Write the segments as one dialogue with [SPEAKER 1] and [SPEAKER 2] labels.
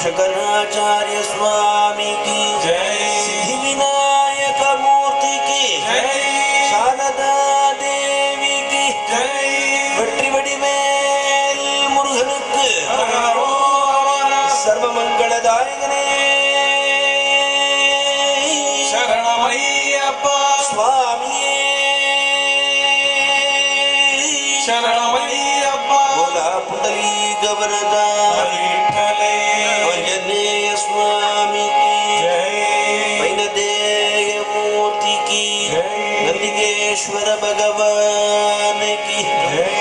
[SPEAKER 1] शंकराचार्य स्वामी की
[SPEAKER 2] जय
[SPEAKER 1] सिद्धि विनायक मूर्ति की
[SPEAKER 2] जय
[SPEAKER 1] शारदा देवी की
[SPEAKER 2] जय
[SPEAKER 1] வெற்றி வடிவேல் முருகனுக்கு
[SPEAKER 2] ஹரஹரோஹர
[SPEAKER 1] சர்வ மங்களதாயகனே
[SPEAKER 2] சரணமையப்பா
[SPEAKER 1] சுவாமியே
[SPEAKER 2] சரணமையப்பா
[SPEAKER 1] போலா புடலி கவரதா
[SPEAKER 2] விட்டலே
[SPEAKER 1] ஆஞ்சநேய சுவாமி
[SPEAKER 2] ஜெய்
[SPEAKER 1] வைனதேய மூர்த்தி की
[SPEAKER 2] ஜெய்
[SPEAKER 1] नंदिकेश्वर भगवान की
[SPEAKER 2] ஜெய்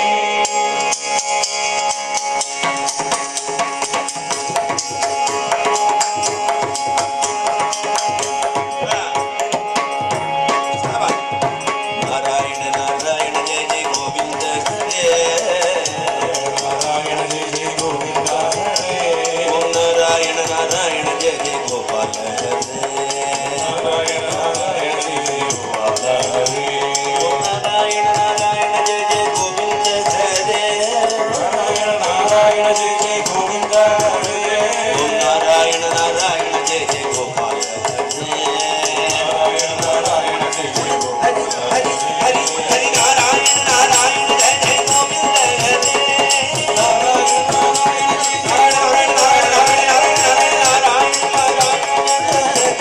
[SPEAKER 1] नारायण नारायण जय जय गोविंद हरे
[SPEAKER 2] நாராயண ஜெய் ஜெய் கோவிந்தா ஹரே
[SPEAKER 1] ओम नारायण नारायण जय जय गोपाल हरे
[SPEAKER 2] நாராயண நாராயண ஜெய் ஜெய் கோபால ஹரே
[SPEAKER 1] ओम नारायण नारायण जय जय गोविंद हरे
[SPEAKER 2] நாராயண நாராயண ஜெய் ஜெய் கோவிந்தா ஹரே
[SPEAKER 1] ओम नारायण नारायण जय जय गोपाल हरे
[SPEAKER 2] நாராயண நாராயண ஜெய் ஜெய்
[SPEAKER 1] हरि
[SPEAKER 2] கோபால
[SPEAKER 1] हरि हरि हरि नारायण नारायण जय जय गोविंद हरे
[SPEAKER 2] நாராயண நாராயண ஜெய்
[SPEAKER 1] नारायण नारायण नारायण नारायण नारायण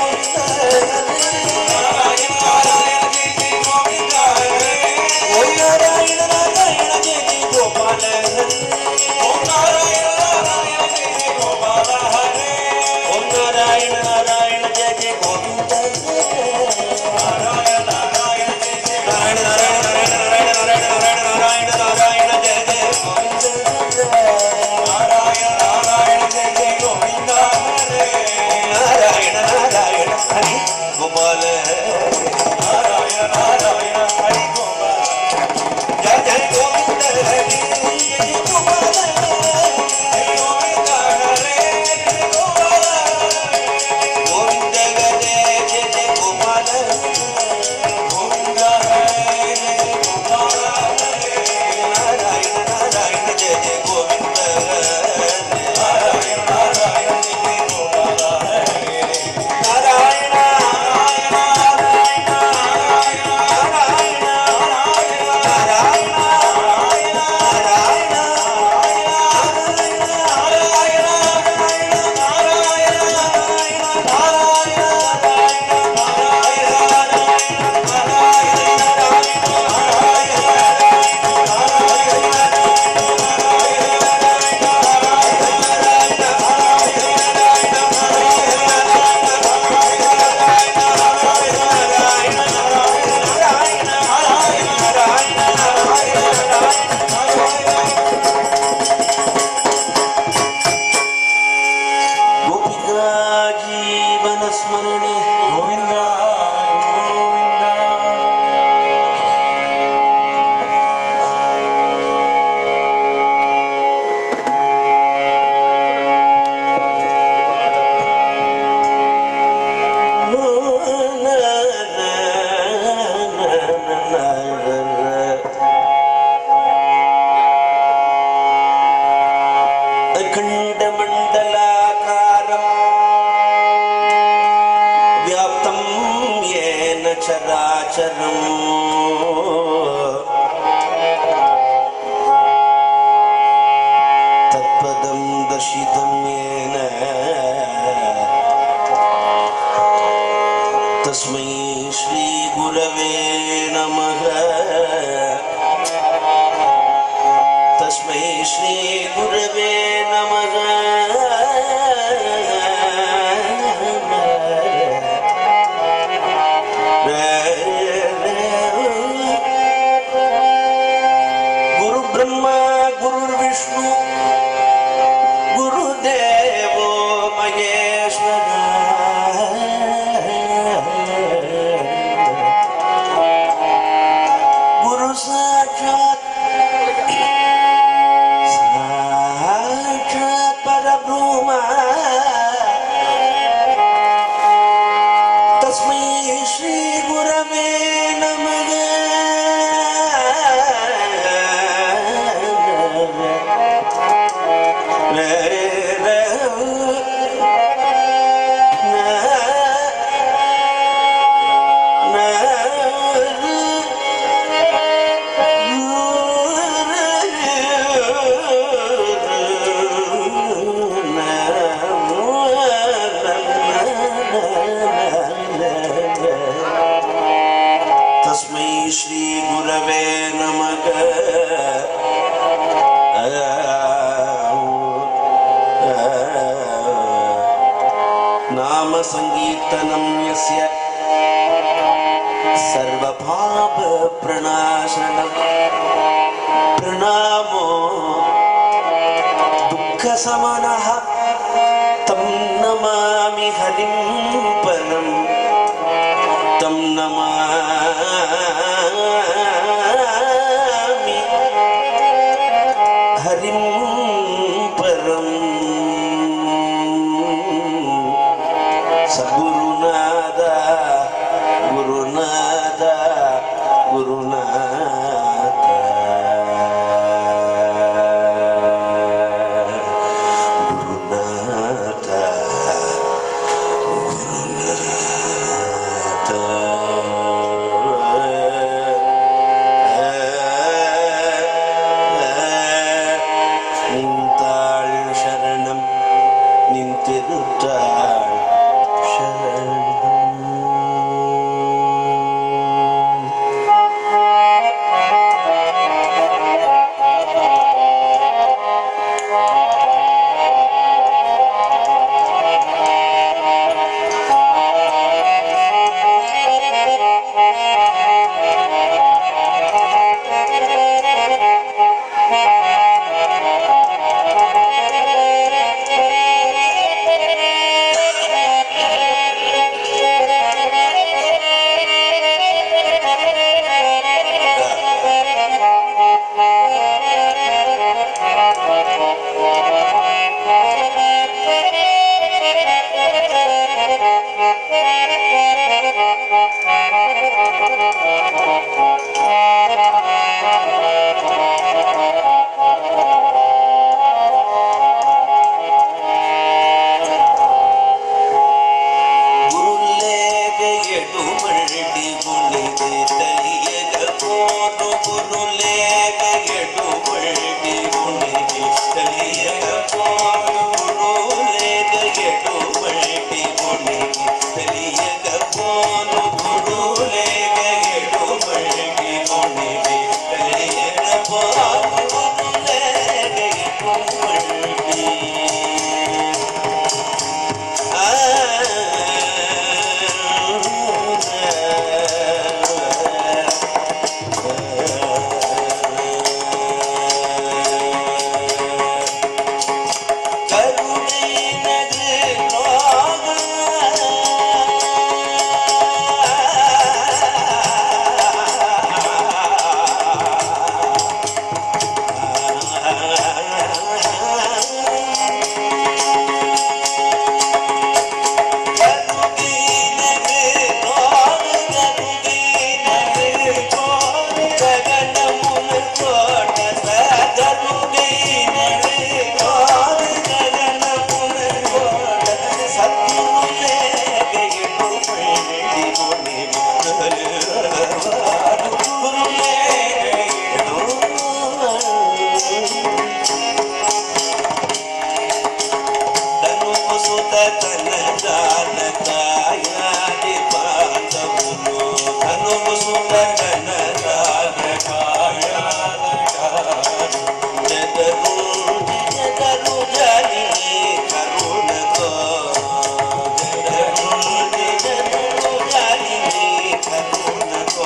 [SPEAKER 2] நாராயண நாராயண ஜெய் ஜெய் கோவிந்தா ஹரே
[SPEAKER 1] ஓம் நாராயண நாராயண ஜெய ஜெய கோபால
[SPEAKER 2] ஓம் நாராயண நாராயண ஜெய் ஜெய் கோபால ஹரே
[SPEAKER 1] ஓம் நாராயண நாராயண ஜெய ஜெய கோவிந்த
[SPEAKER 2] நாராயண நாராயண ஜெய் ஜெய்
[SPEAKER 1] நாராயண நாராயண நாராயண நாராயண நாராயண நாராயண நாராயண ஜெய ஜெய கோவிந்த
[SPEAKER 2] நாராயண நாராயண ஜெய் ஜெய் கோவிந்தா ஹரே
[SPEAKER 1] நாராயண நாராயண ஹரி கோபால
[SPEAKER 2] நாராயண நாராயண ஹரி கோபால
[SPEAKER 1] ஜெய ஜெய கோவிந்த ஹரி ஜெய ஜெய கோபால
[SPEAKER 2] ஜெய் கோவிந்தா ஹரே ஜெய் கோபால
[SPEAKER 1] கோவிந்த ஹரே ஜெய ஜெய கோபால
[SPEAKER 2] கோவிந்தா ஹரே ஜெய் ஜெய் கோபால ஹரே
[SPEAKER 1] நாராயண நாராயண ஜெய ஜெய கோவிந்த
[SPEAKER 2] நாராயண நாராயண ஜெய் ஜெய் கோபால ஹரே
[SPEAKER 1] நாராயண
[SPEAKER 2] நாராயண நாராயண நாராயண நாராயண
[SPEAKER 1] गोपिका जीवन स्मरणे
[SPEAKER 2] கோவிந்தா கோவிந்தா
[SPEAKER 1] अखण्डमण्डलाकारम् व्याप्तं येन चराचरम् तत्पदं दर्शितं येन तस्मै श्रीगुरवे नमः तस्मै श्रीगुरवे नमः रे रे नाम सङ्कीर्तनं यस्य सर्वपापप्रणाशनं प्रणामो दुःखसमनः तं नमामि हरिं परं तं नमामि हरिं परम् सद्गुरुनाद गुरुनाद गुरुनाथ गुरुनाथ गुरुनाथ நின்றாள் சரணம் நின்றிருத்தாள் சரணம் ಗುರುಲೇಗ ಎಡುಮಳ್ಳಿ ಗುಣಿಗೆ ತಲಿಯಗ ಪೋದು ಗುರುಲೇಗ ಎಡುಮಳ್ಳಿ ಗುಣಿಗೆ ತಲಿಯಗ ಪೋದು ಗುರುಲೇಗ ಎಡುಮಳ್ಳಿ ಗುಣಿಗೆ ತಲಿಯಗ ಪೋದು ಗುರುಲೇಗ ಎಡುಮಳ್ಳಿ ಗುಣಿಗೆ ತಲಿಯಗ ಪೋದು ಗುರುಲೇಗ ಎಡುಮಳ್ಳಿ ಸುತ ತನ ದಾನ ಕಾಯಾದಿ ಪಾದವುನು ಧನುವು ಸುತ ತನ ದಾನ ಕಾಯಾದ ಜಗರು ಜಗರು ಜನಿ ಕರುಣಕೋ ಜಗರು ಜಗರು ಜನಿ ಕರುಣಕೋ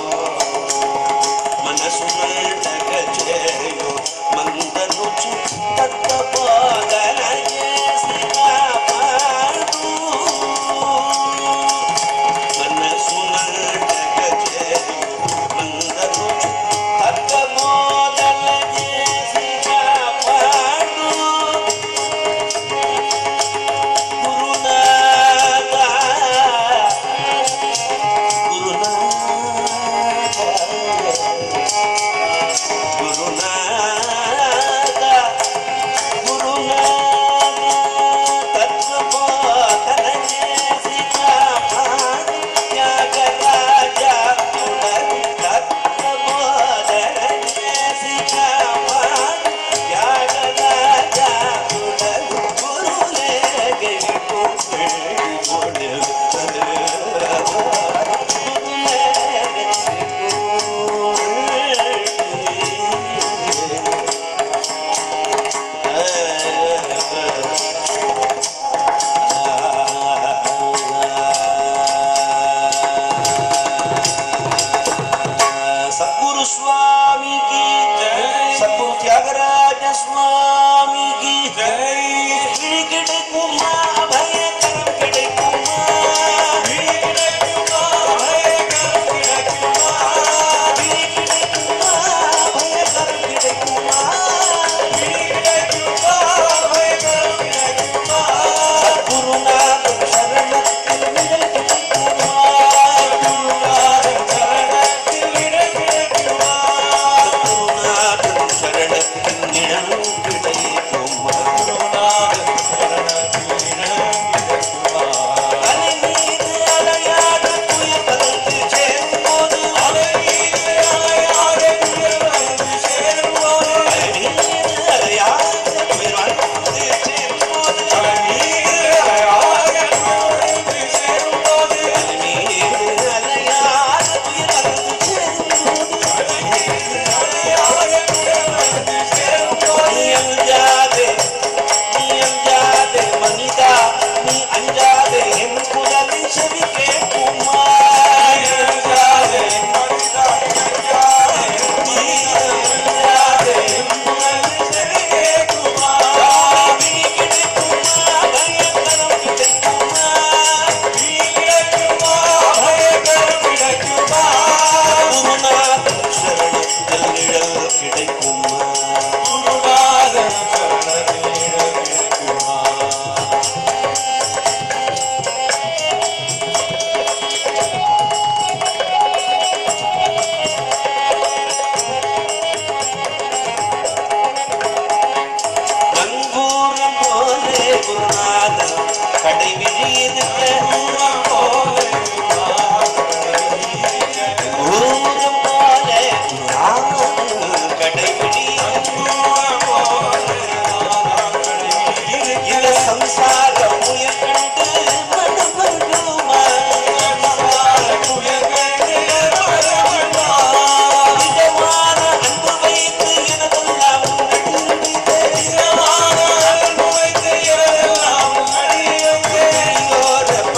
[SPEAKER 1] మనసు మంటగ చేయు మందను చుట్టత పోగల చేసి కాపాడు செவி கேட்குமா
[SPEAKER 2] இறங்காதே மனிதாய் இறங்காதே நீ இறங்காதே உனது செவி கேட்குமா
[SPEAKER 1] விழி கிடைக்குமா பயங்கரம் கிடைக்குமா
[SPEAKER 2] நீ கிடைக்குமா பயங்கரம் கிடைக்குமா
[SPEAKER 1] குருநாதன் சரணத்தில் நிழல் கிடைக்குமா
[SPEAKER 2] குருநாதன் சரணத்தில் கிடைக்குமா
[SPEAKER 1] நங்கூரம் போலே குருநாதன் கடை விழியிருக்க
[SPEAKER 2] தூரம் போலே
[SPEAKER 1] ஊரம் போலே குருநாதன் கடை விழியிருக்க
[SPEAKER 2] தூரம் போலே
[SPEAKER 1] இந்த சம்சார முயல் கண்டு மனம் வருமா இதமான அன்பு வைத்து எனதெல்லாம் நடுநிலை பெரியோர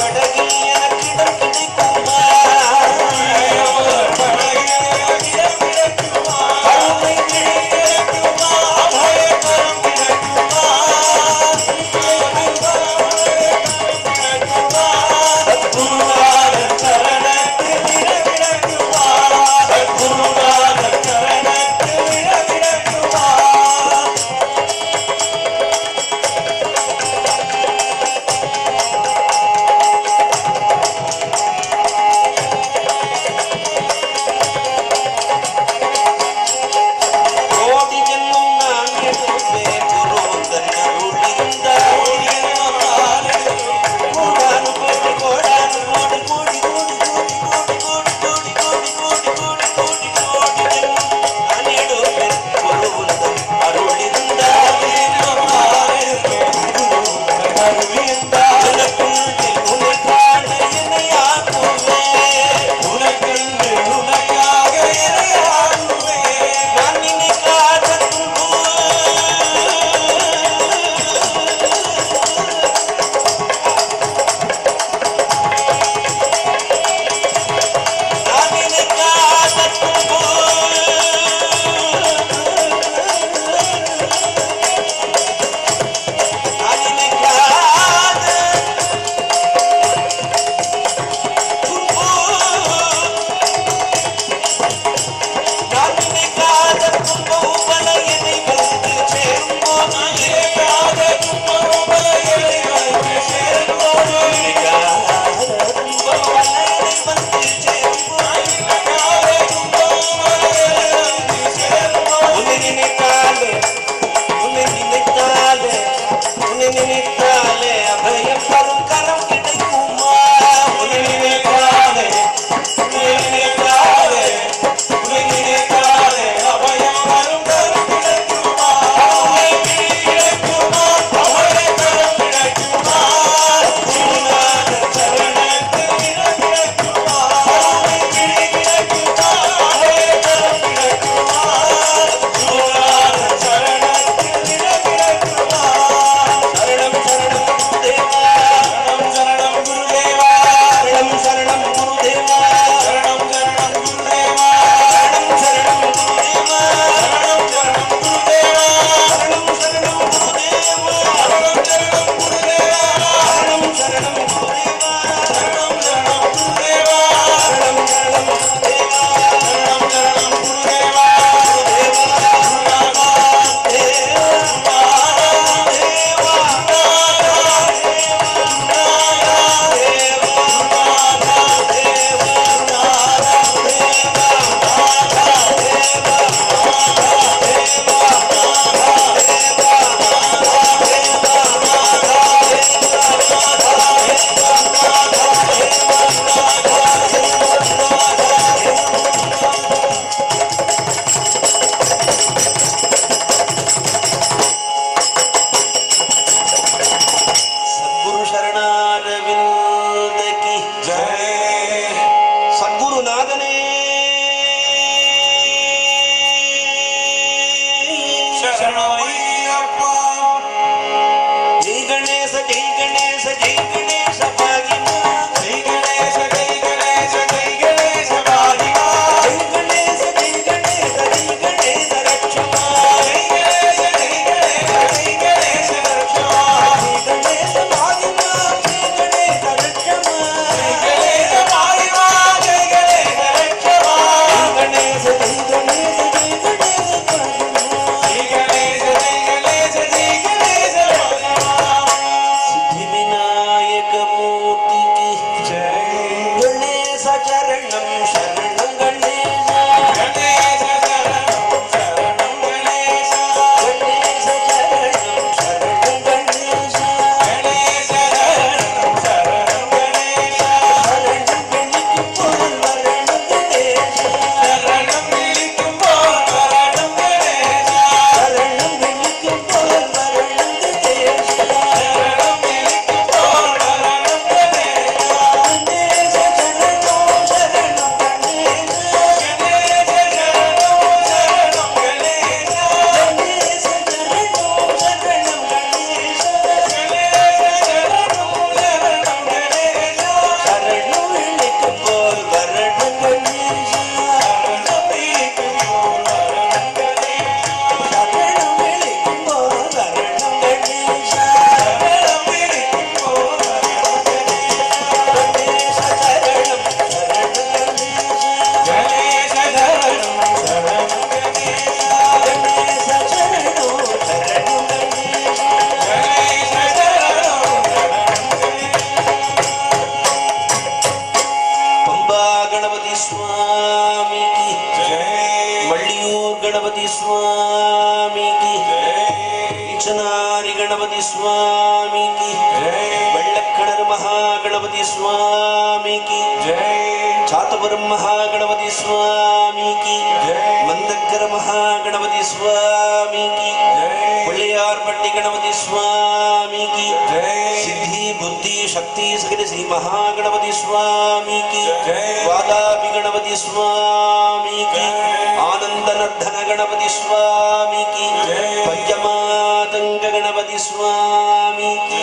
[SPEAKER 1] गणपति स्वामी की
[SPEAKER 2] जय
[SPEAKER 1] छातपुरम महागणपति स्वामी की
[SPEAKER 2] जय
[SPEAKER 1] मंदकर महागणपति स्वामी की
[SPEAKER 2] जय
[SPEAKER 1] पुलियारपट्टी गणपति स्वामी की
[SPEAKER 2] जय
[SPEAKER 1] सिद्धि बुद्धि शक्ति सकल श्री महागणपति स्वामी की
[SPEAKER 2] जय।
[SPEAKER 1] वादापि गणपति स्वामी की
[SPEAKER 2] जय।
[SPEAKER 1] आनंद नर्धन गणपति स्वामी की
[SPEAKER 2] जय।
[SPEAKER 1] पंचमातंग गणपति स्वामी की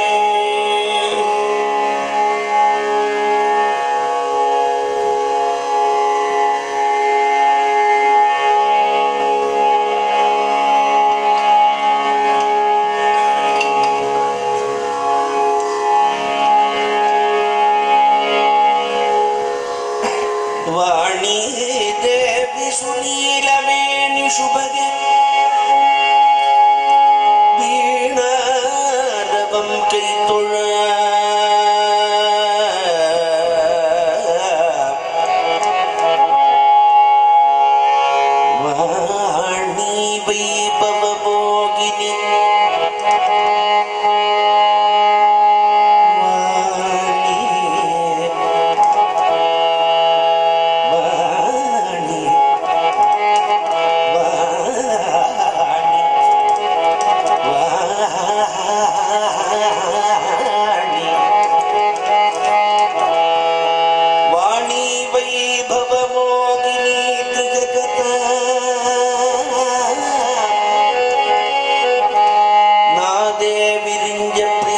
[SPEAKER 1] ವಾಣಿ ದೇವಿ ಸುನೀಲವೇಣಿ ಶುಭಗೆ வீணாரவம் கைத்தொழ வாணி வைபவ போகினி வாணி வாணி வாணி வாணி வாணி வைபவ மோகினி திரிஜகதா நாதே விரிஞ்ச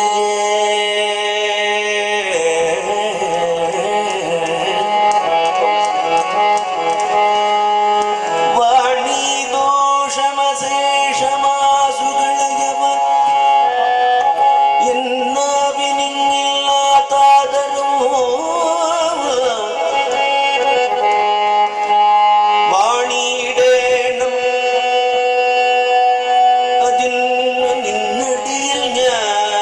[SPEAKER 1] ವಾಣಿ ದೋಷಮಶೇಷಮಾಸುಗಳಯವ ಎನ್ನಾವಿನಿಲ್ಲಾತಾದರೂ വാണിയിടേണം അതിൽ നിന്നടിയിൽ ഞാൻ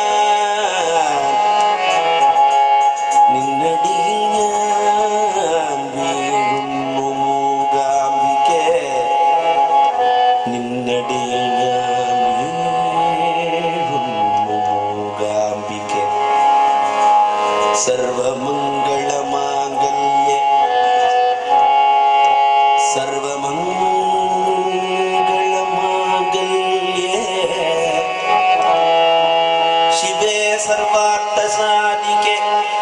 [SPEAKER 1] നിന്നടിയിൽ ഞാൻ വീഴുന്നു മൂകാംബികേ നിന്നടിയിൽ ഞാൻ വീഴുന്നു മൂകാംബികേ സർവമംഗളമാംഗല്യേ സർവമംഗളമാംഗല്യേ ശിവേ സർവാർത്ഥസാധികേ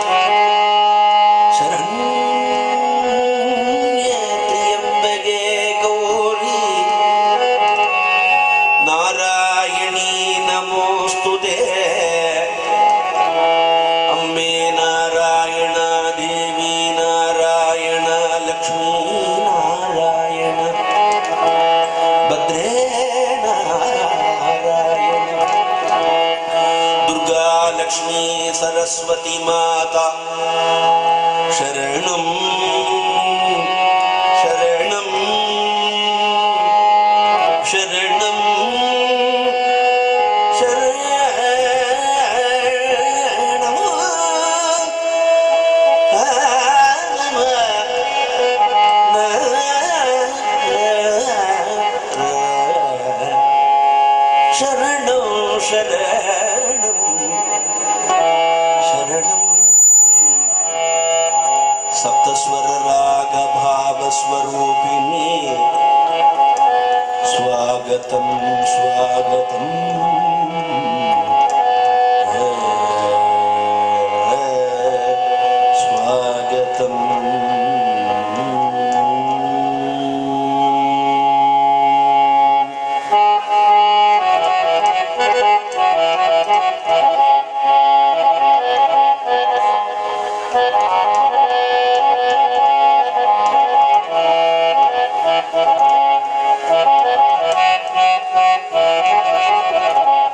[SPEAKER 1] ശരണ്യേ ത്ര്യംബകേ ഗൗരി നാരായണീ നമോസ്തുതേ അമ്മേ നാരായണ ദേവി നാരായണ ലക്ഷ്മീ നാരായണ ഭദ്രേ നാരായണ ദുർഗാ ലക്ഷ്മീ സരസ്വതി മാത ശരണം ശരണം ശരണം ശരണം ശരണം ശരണം ശരണം സപ്തസ്വര രാഗഭാവസ്വരൂപിണി സ്വാഗതം സ്വാഗതം സ്വാഗതം
[SPEAKER 3] Thank you.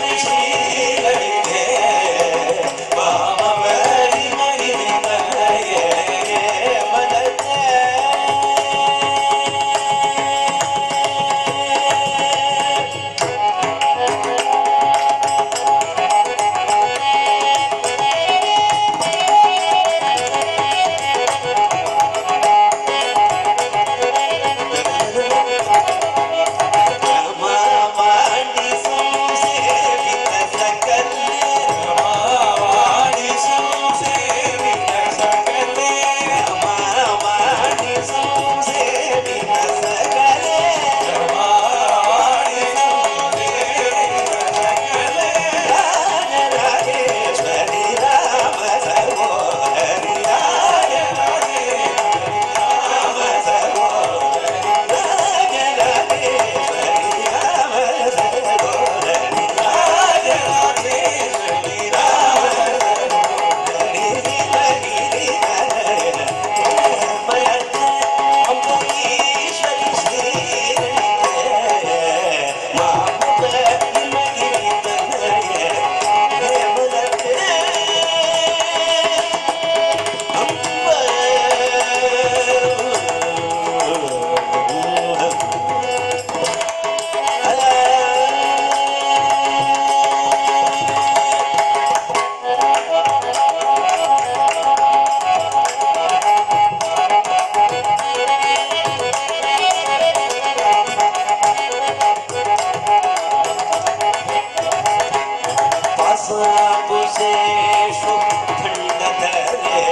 [SPEAKER 1] पासाकुशेषु खण्डधरे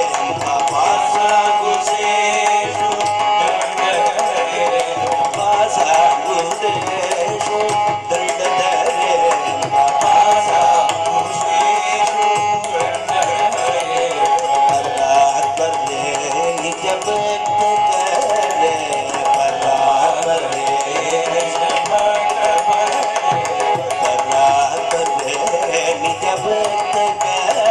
[SPEAKER 1] पासाकुशेषु खण्डधरे पासाकुशेषु दण्डधरे पासाकुशेषु खण्डधरे परात्परे निज भक्त करे परात्परे निज भक्त करे निज भक्त करे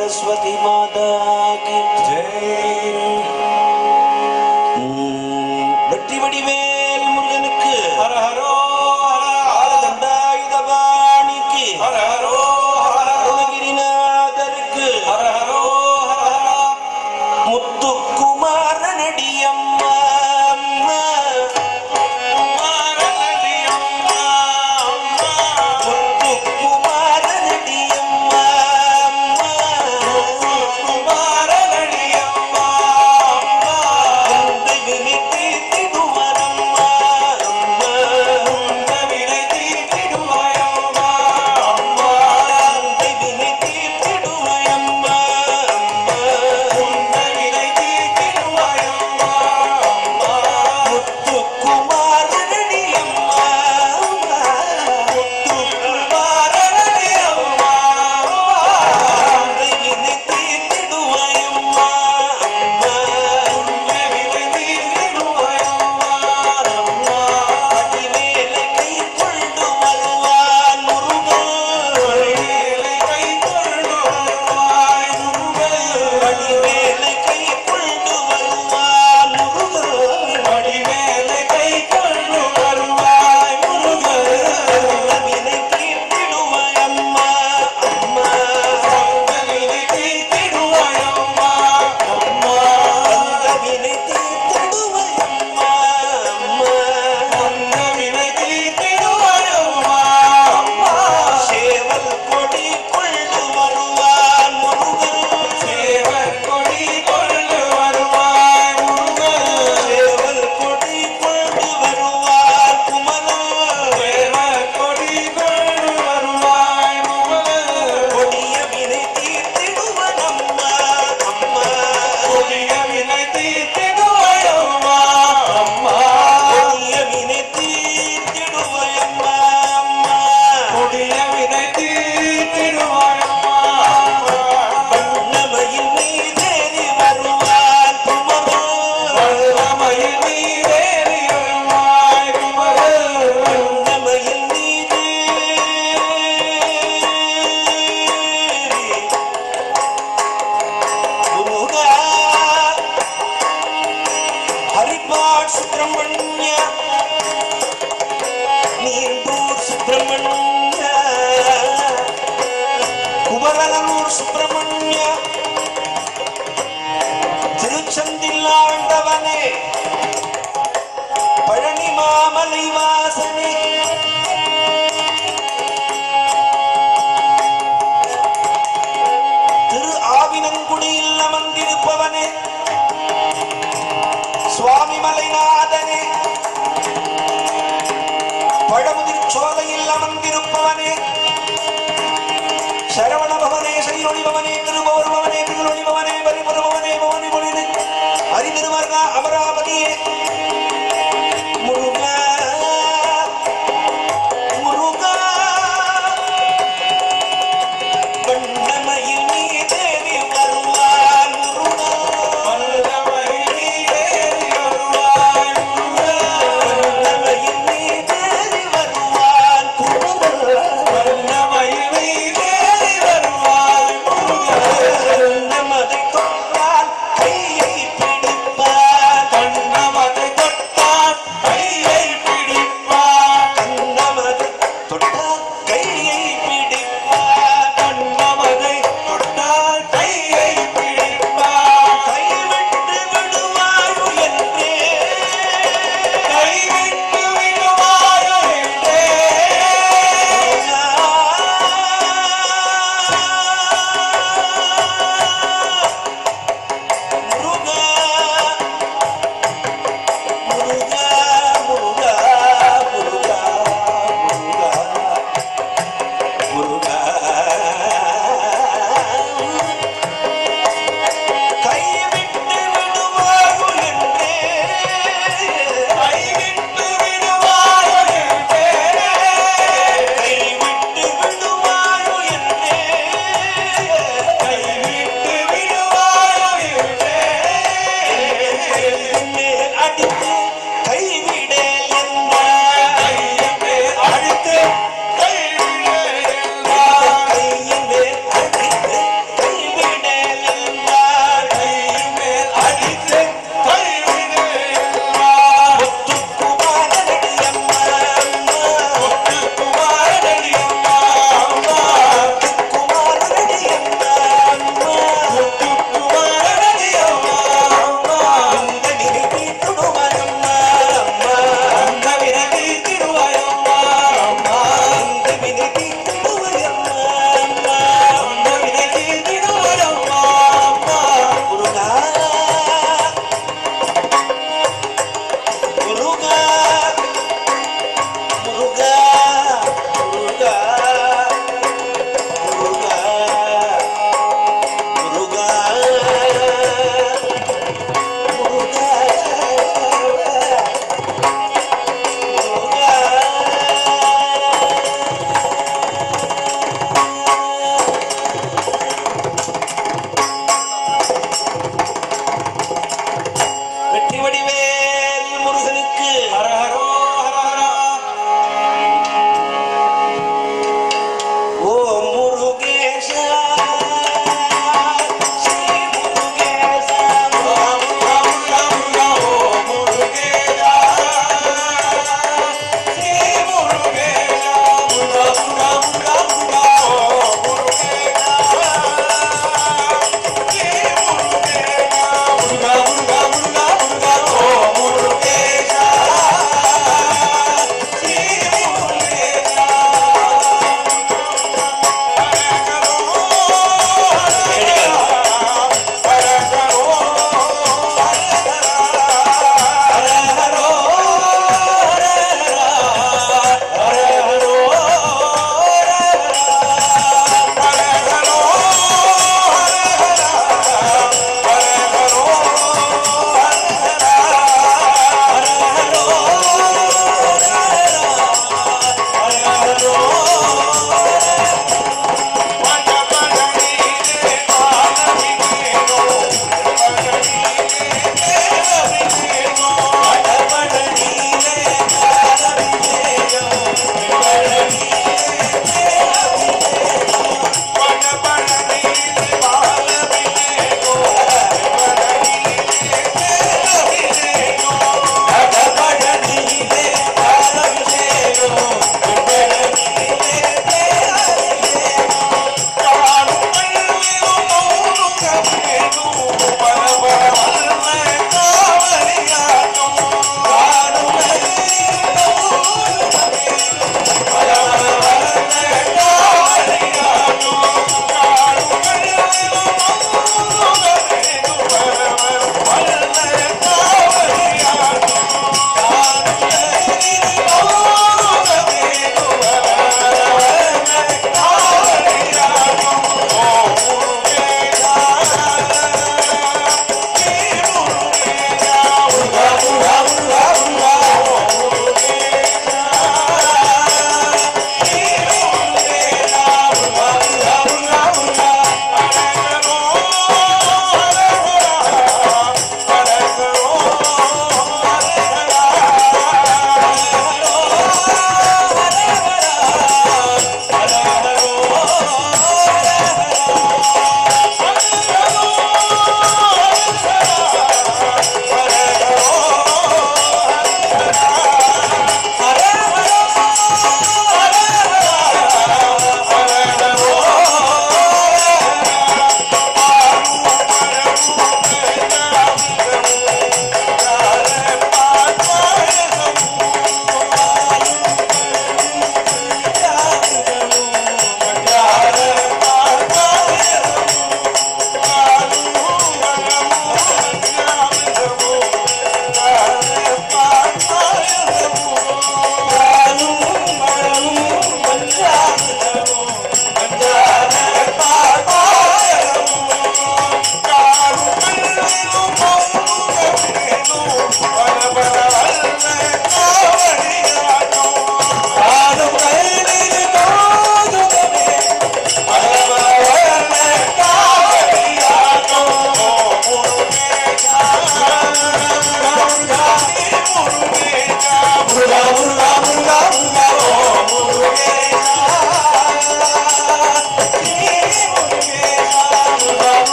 [SPEAKER 1] सरस्वती माता की வெற்றி வடிவேல் முருகனுக்கு
[SPEAKER 2] ஹர ஹரோ ஹர
[SPEAKER 1] ஆலதண்டாயுதபாணிக்கு
[SPEAKER 2] ஹர ஹரோ ஹர
[SPEAKER 1] அருணகிரிநாதருக்கு
[SPEAKER 2] ஹர ஹரோ ஹர ஹர
[SPEAKER 1] முத்துக்குமாரனடியம்மா
[SPEAKER 2] மாரணதி அம்மா அம்மா
[SPEAKER 1] முத்துக்குமாரனடியம்மா
[SPEAKER 2] மாரணதி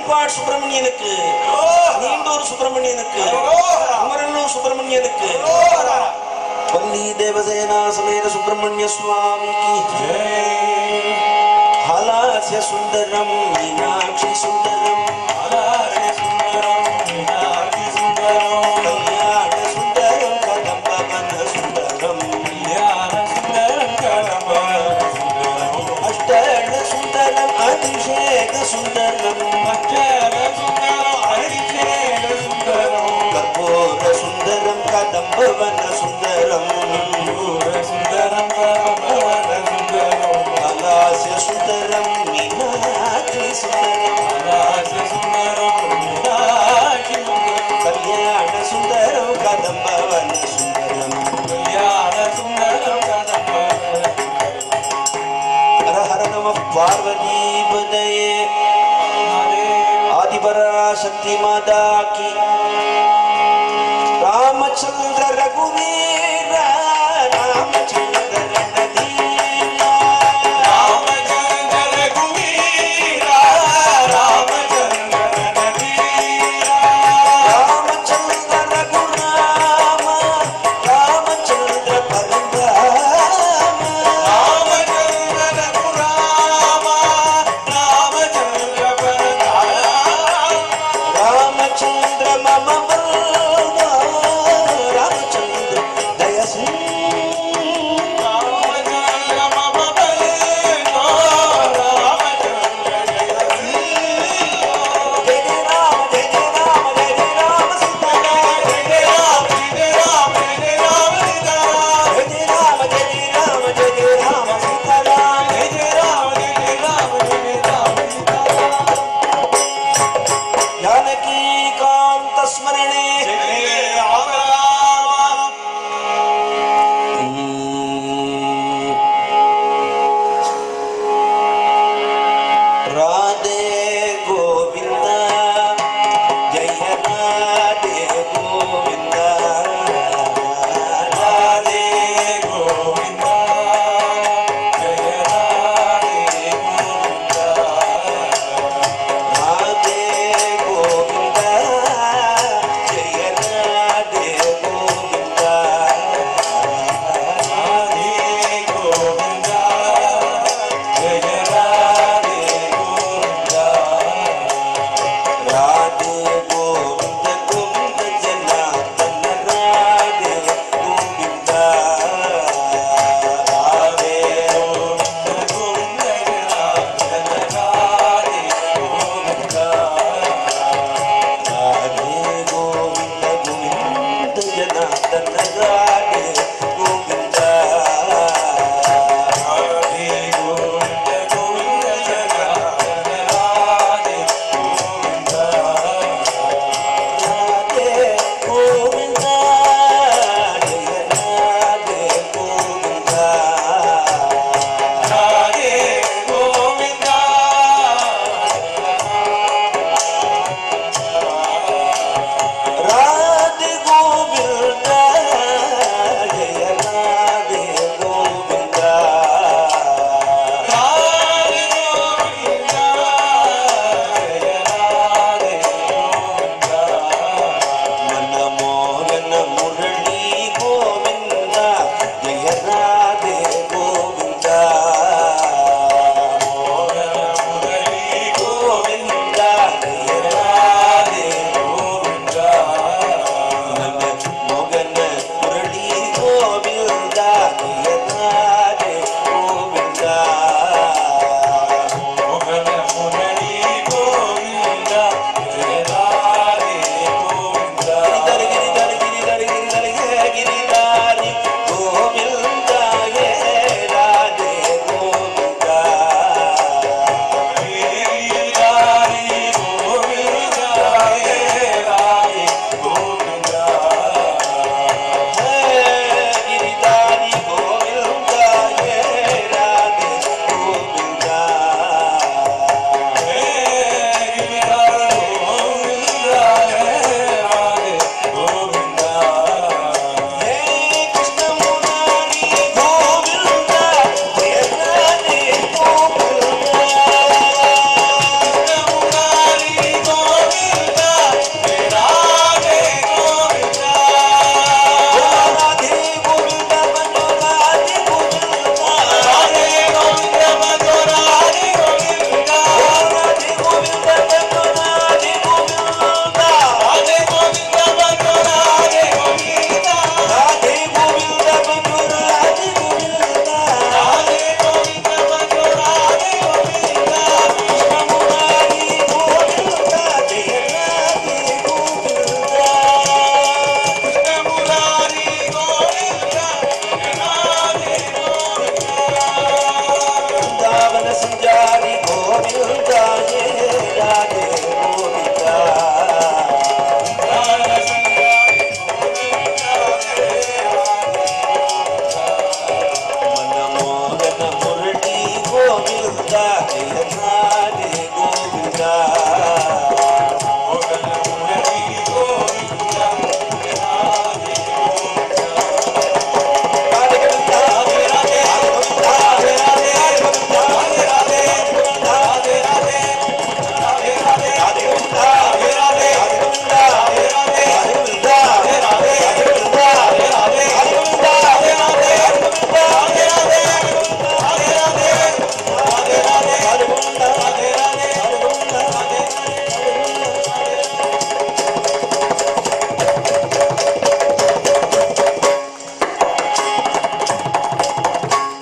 [SPEAKER 1] திருப்பாட் சுப்பிரமணியனுக்கு நீண்டூர் சுப்பிரமணியனுக்கு குமரனூர் சுப்பிரமணியனுக்கு வள்ளி தேவசேனா சமேத சுப்பிரமணிய சுவாமிக்கு ஹலாசிய சுந்தரம் மீனாட்சி சுந்தரம் கல்யாண சுந்தரம் கதம்பவன சுந்தரம் அஷ்டண சுந்தரம் அபிஷேக சுந்தரம் கற்பூர சுந்தரம் கதம்பவன சுந்தரம் ஹலாசிய சுந்தரம் மீனாட்சி சுந்தரம் கல்யாண சுந்தரம் கதம்பவன சுந்தரம் ஹர ஹர நம பார்வதீபதயே ஆதிபராசக்தி மாதா கி ராமச்சந்திர ரகுவீர ராமச்சந்திர ரணதீரா ராமச்சந்திர ரகுராம ராமச்சந்திர பரந்தாம ராமச்சந்திர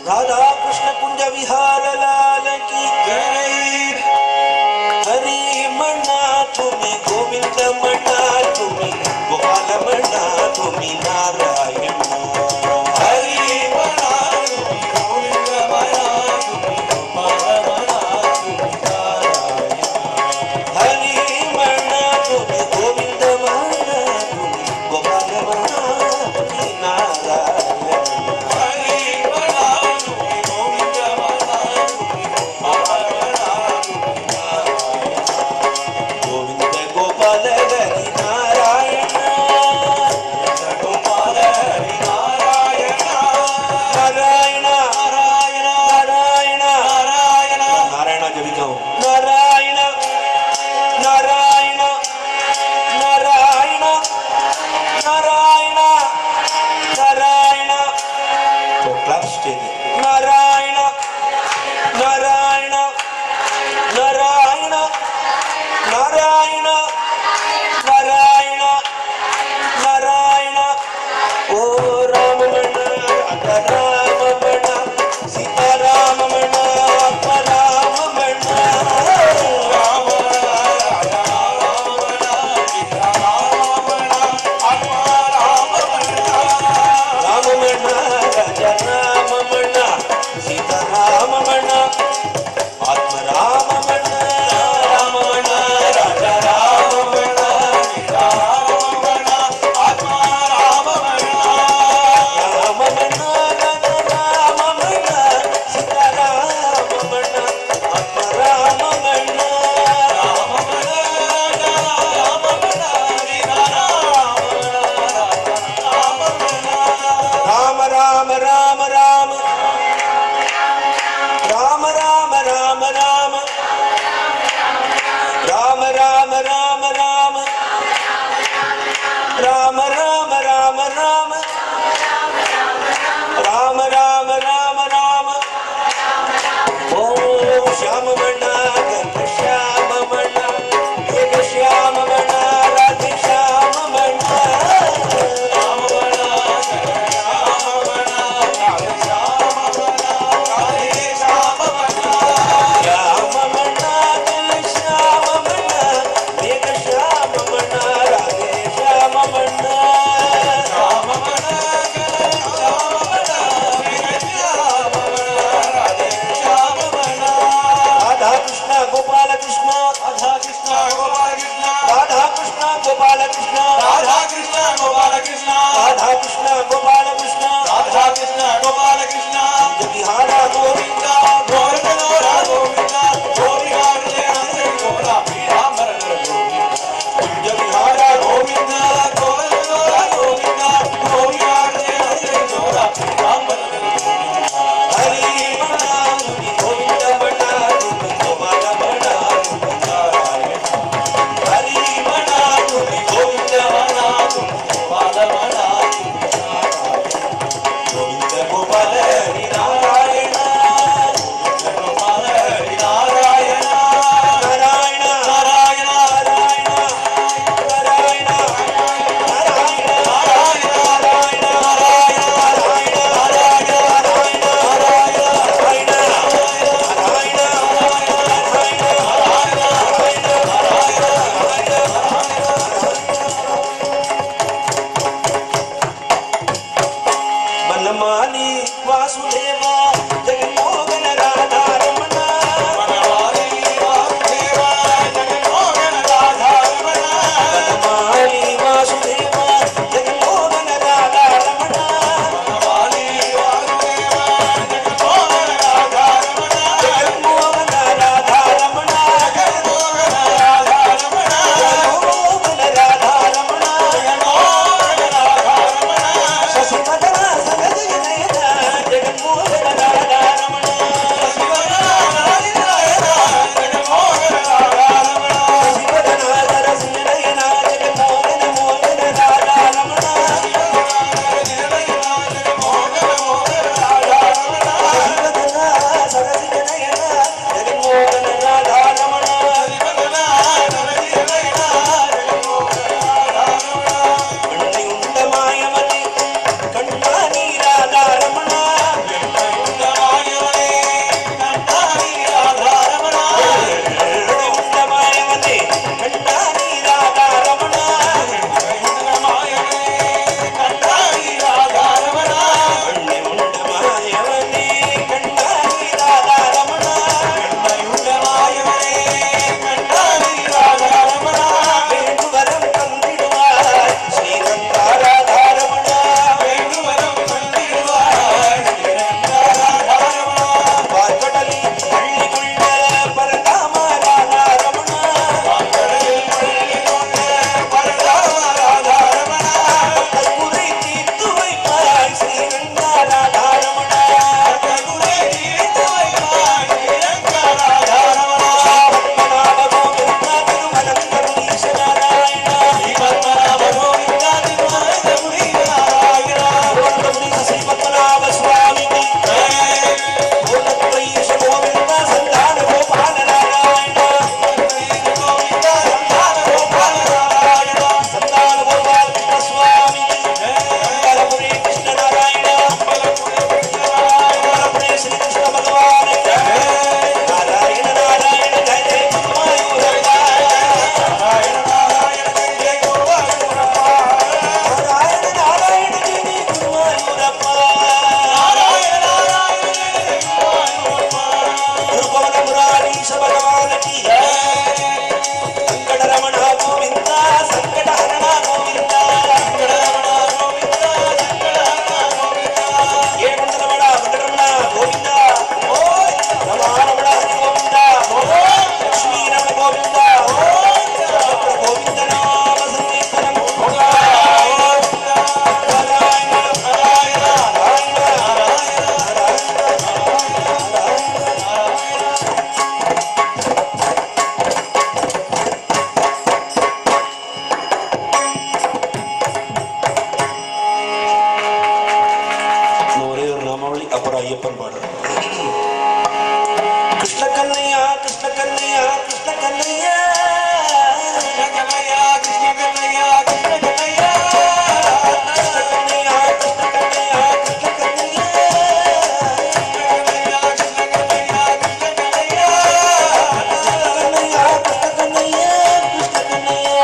[SPEAKER 1] राधा कृष्ण कुंज विहार लाल की जय हरि मना तुम्हें गोविंद मना तुम्हें गोपाल मना तुम्हें नारायण
[SPEAKER 2] हरि मना गोविंद मना गोपाल मना नारायण
[SPEAKER 1] हरि मना तुम्हें गोविंद मना तुम्हें गोपाल मना तुम्हें नारायण
[SPEAKER 2] हरि मना गोविंद मना गोपाल मना नारायण
[SPEAKER 1] गोविंद गोपाल हरि नारायण
[SPEAKER 2] गोपाल
[SPEAKER 1] கிருஷ்ண கண்ணையா கிருஷ்ண கண்ணையா
[SPEAKER 2] கண்ணையா கிருஷ்ண கண்ணையா கிருஷ்ண கண்ணையா
[SPEAKER 1] கிருஷ்ண கண்ணையா கிருஷ்ண கண்ணையா கிருஷ்ண கண்ணையா
[SPEAKER 2] கண்ணையா கிருஷ்ண கண்ணையா கிருஷ்ண கண்ணையா
[SPEAKER 1] கண்ணையா கிருஷ்ண கண்ணையா கிருஷ்ண கண்ணையா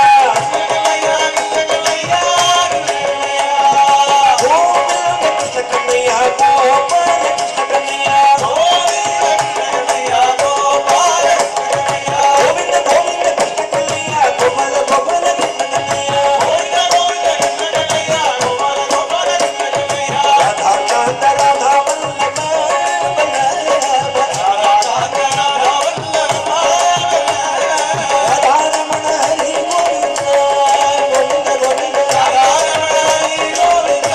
[SPEAKER 1] கோவிந்த கிருஷ்ண கண்ணையா கோபால கிருஷ்ண கண்ணையா கோவிந்த கோவிந்த கிருஷ்ண கண்ணையா கோபால கோபால கிருஷ்ண கண்ணையா ராதா காந்த ராதா வல்லப வல்லப ராதா ரமண ஹரி கோவிந்த கோவிந்த கோவிந்த ராதா ரமண ஹரி கோவிந்த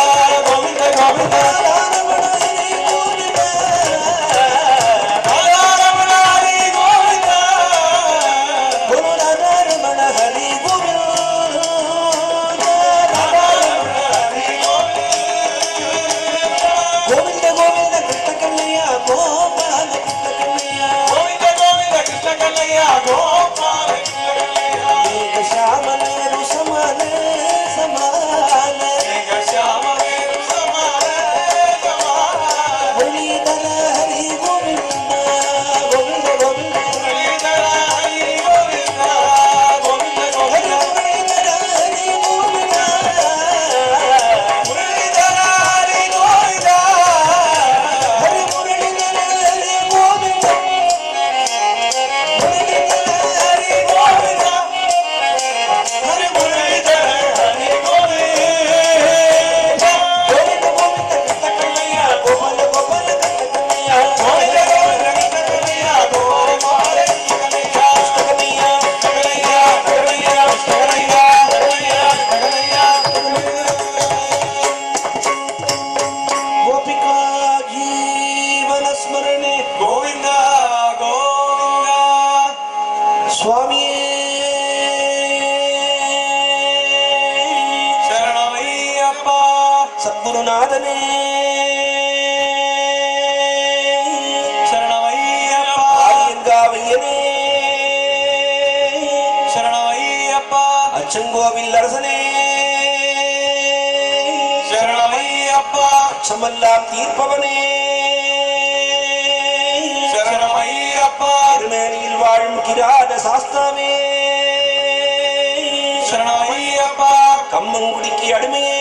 [SPEAKER 1] குரு ராதா ரமண ஹரி கோவிந்த ராதா ரமண ஹரி கோவிந்த கோவிந்த கிருஷ்ண கண்ணையா கோபால கிருஷ்ண கண்ணையா மேக ஷாமனேரு சமான சமான முரளிதர ஹரி கோவிந்த கோவிந்த கோவிந்த ஹரி முரளிதர ஹரி கோவிந்த ஹரி முரளிதர ஹரி கோவிந்த முரளிதர ஹரி கோவிந்த ஹரி முரளிதர ஹரி கோவிந்த கோவிந்த கோவிந்த கிருஷ்ண கண்ணையா கோபால கோபால கிருஷ்ண கண்ணையா கோவிந்த கோவிந்த கிருஷ்ண கண்ணையா கோபால கிருஷ்ண கண்ணையா கிருஷ்ண கண்ணையா கண்ணையா கண்ணையா கண்ணையா கண்ணையா கோபிகா ஜீவன ஸ்மரணே
[SPEAKER 2] ಗೋವಿಂದ ಗೋವಿಂದ
[SPEAKER 1] சுவாமியே
[SPEAKER 2] ಶರಣಮಯ್ಯಪ್ಪ
[SPEAKER 1] சத்குருநாதனே
[SPEAKER 2] ಶರಣಮಯ್ಯಪ್ಪ
[SPEAKER 1] ஆரியங்காவையனே
[SPEAKER 2] ಶರಣಮಯ್ಯಪ್ಪ
[SPEAKER 1] அச்சங்கோவில் அரசனே
[SPEAKER 2] ಶರಣಮಯ್ಯಪ್ಪ
[SPEAKER 1] அச்சமெல்லாம் தீர்ப்பவனே
[SPEAKER 2] ಶರಣಮಯ್ಯಪ್ಪ
[SPEAKER 1] திருமேனியில் வாழும் கிராத சாஸ்தாவே
[SPEAKER 2] ಶರಣಮಯ್ಯಪ್ಪ
[SPEAKER 1] கம்மங்குடிக்கு அடிமையே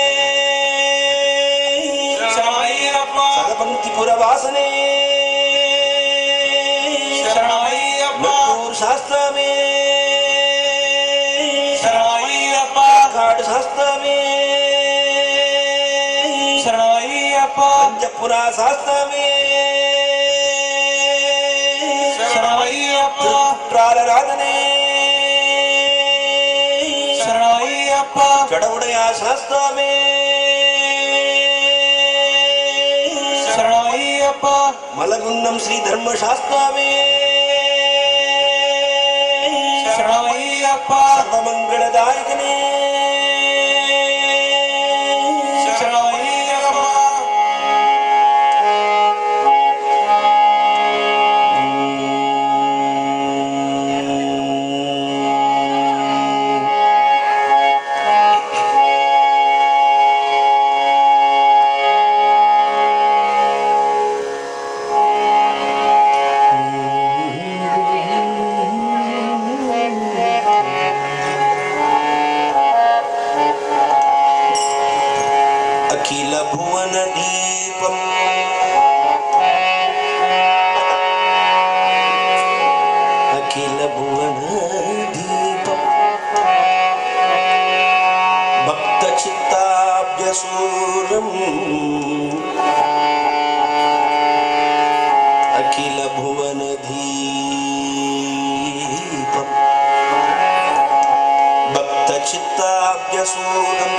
[SPEAKER 2] ಶರಣಮಯ್ಯಪ್ಪ
[SPEAKER 1] சதபங்கி புறவாசனே
[SPEAKER 2] ಶರಣಮಯ್ಯಪ್ಪ
[SPEAKER 1] மெட்டூர் சாஸ்தாவே
[SPEAKER 2] ಶರಣಮಯ್ಯಪ್ಪ
[SPEAKER 1] காடு சாஸ்தாவே
[SPEAKER 2] ಶರಣಮಯ್ಯಪ್ಪ
[SPEAKER 1] பஞ்சப்புரா சாஸ்தாவே
[SPEAKER 2] ಶರಣಮಯ್ಯಪ್ಪ
[SPEAKER 1] குற்றாலராதனே
[SPEAKER 2] ಶರಣಮಯ್ಯಪ್ಪ
[SPEAKER 1] கடவுடையா சாஸ்தாவே
[SPEAKER 2] ಶರಣಮಯ್ಯಪ್ಪ
[SPEAKER 1] மலகுன்னம் ஸ்ரீ தர்ம சாஸ்தாவே
[SPEAKER 2] ಶರಣಮಯ್ಯಪ್ಪ
[SPEAKER 1] சர்வமங்களதாயகனே
[SPEAKER 2] ಶರಣಮಯ್ಯಪ್ಪ
[SPEAKER 1] அகில புவன தீபம் அகில புவன தீபம் பக்த சித்தாப்ஜசூரம் அகில புவன தீபம் பக்த சித்தாப்ஜசூரம்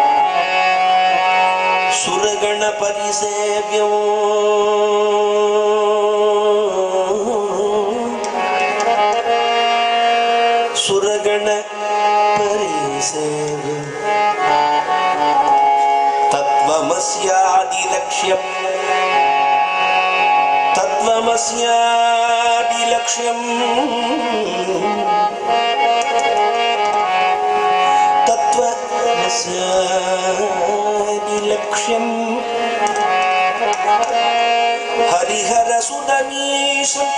[SPEAKER 1] सुरगणपरिसेव्यम् सुरगण परिसेव्यम् तत्त्वमस्यादिलक्ष्यम् तत्त्वमस्यादिलक्ष्यम् तत्त्वस्यादिलक्ष्यम् हरिहरसुदमीशम्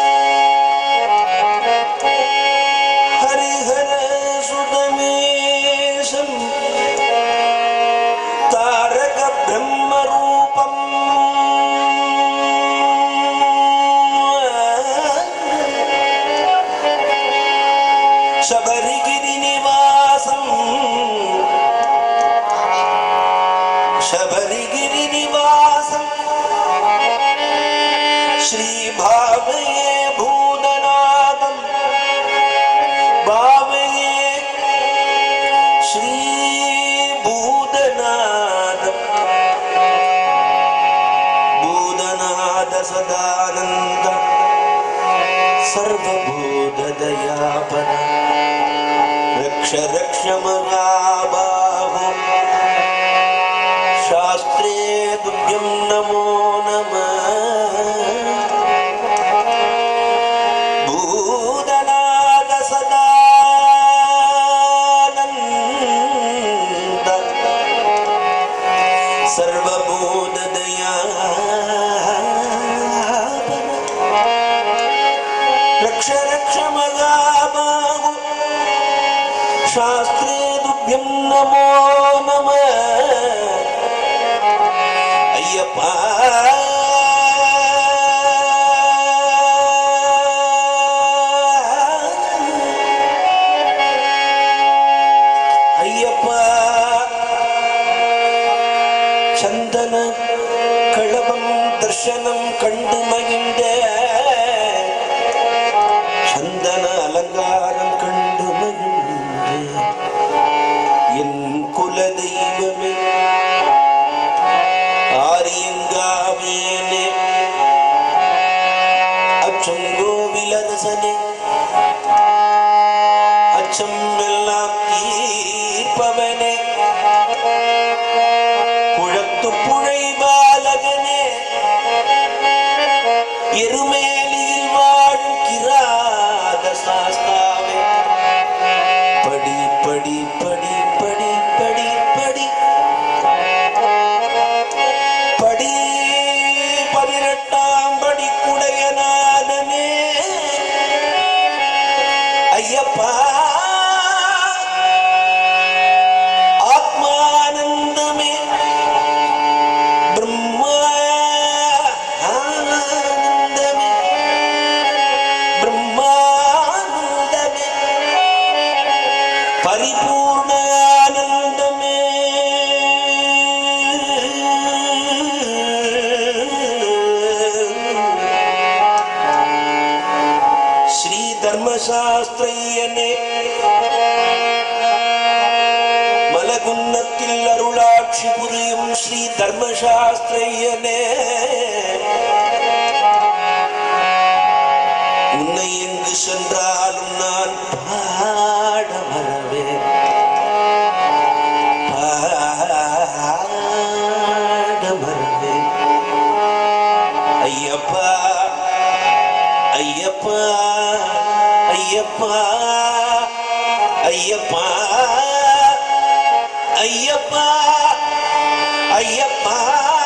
[SPEAKER 1] हरिहरसुदमेशम् तारकब्रह्मरूपम् शबरिगिरिनिवासम् शबरिगिरिनिवासम् श्रीभावये भूतनाथम् भावये श्रीभूतनाथम् भूतनाथ सदानन्द सर्वभूतदयापन रक्ष रक्ष महाबाहो शास्त्रे तुभ्यं नमो नमः भूतनाथ सदानन्द सर्वभूतदया रक्ष रक्ष मगाबाहु शास्त्रे तुभ्यं नमो नमः अय्यप्पा ஐயப்பா சந்தன களபம் தர்சனம் கண்டு மகிழ்ந்த சந்தன அலங்காரம் கண்டு மகிழ்ந்த என் குல தெய்வமே ஆரியங்காவியனே அச்சங்கோவிலரசனே அச்சம் எல்லாம் தீர்ப்பவனே குழத்து புழை பாலகனே எருமேலியில் வாழும் கிராத சாஸ்தாவே படி படி படி படி படி படி படி பதினெட்டாம் படி குடையநாதனே ஐயப்பா ஆத்மானந்தமே பிரம்மானந்தமே பிரம்மானந்தமே பரிபூர்ண ஆனந்தமே ஸ்ரீ தர்மசாஸ்திரையனே மலகுன்னத்தில் அருளாட்சி புரியும் ஸ்ரீ தர்மசாஸ்திரையனே உன்னை எங்கு சென்றாலும் நான் பாட வரவேன் பாட வரவேன் ஐயப்பா ஐயப்பா ஐயப்பா ஐயப்பா ஐயப்பா ஐயப்பா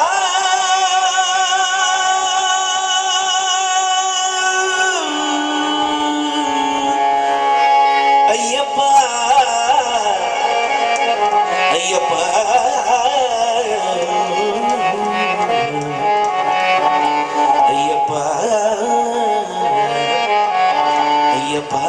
[SPEAKER 1] ஐயப்பா ஐயப்பா ஐயப்பா ஐயப்பா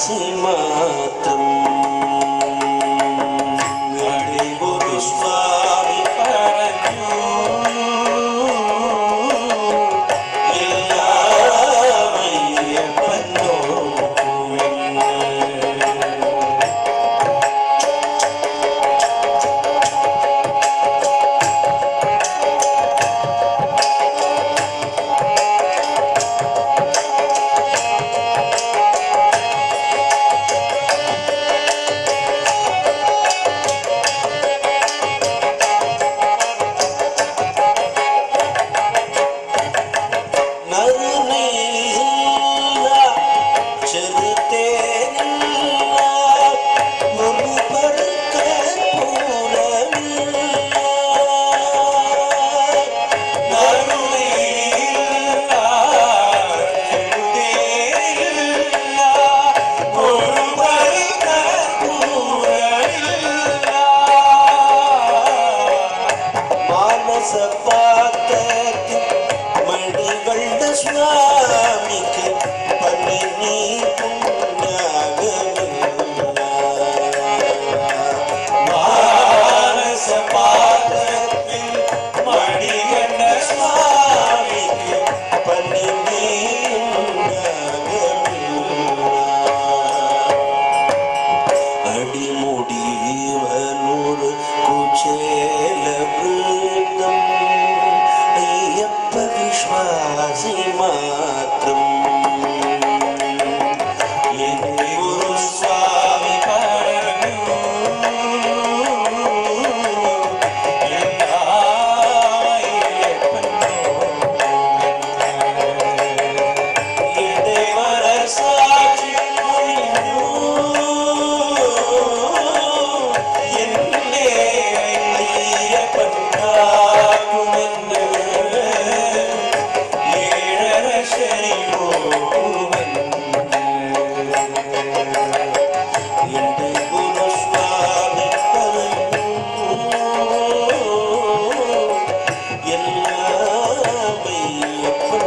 [SPEAKER 1] വിശ്വാസി മാത്രം
[SPEAKER 2] അടിപൊളി സ്വാമി പറഞ്ഞു എല്ലാം അയ്യപ്പൻ നോക്കുമെന്ന്
[SPEAKER 1] നറുനീല ചെറുതേനില്ല ഒരു പഴുത്ത പൂരമില്ല മാനസ പാത്രത്തിൽ മണികളുടെ സ്വാമിക്ക് പണിനീ അടിമുടിവനൂർ കുചേല വൃന്ദം അയ്യപ്പ വിശ്വാസി മാത്രം
[SPEAKER 2] എന്റെ ഗുരുസ്വാമി പറഞ്ഞു എല്ലായ്യപ്പൻ
[SPEAKER 1] എന്റെ മനസാക്ഷി മൊഴിഞ്ഞു. എന്റെ അയ്യപ്പനാകുമെന്ന്
[SPEAKER 2] ഏഴര ശനി
[SPEAKER 1] എന്റെ ഗുരുസ്വാമി പറഞ്ഞു എല്ലാം അയ്യപ്പൻ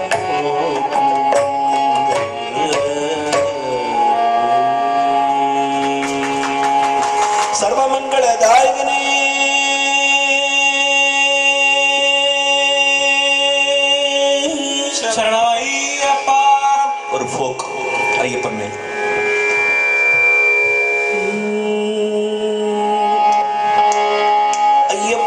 [SPEAKER 1] നോക്കും. സർവമംഗളദായകനേ
[SPEAKER 2] ശരണയ്യപ്പ
[SPEAKER 1] ഒരു ഫോക്ക് അയ്യപ്പൻ മേൽ അയ്യപ്പ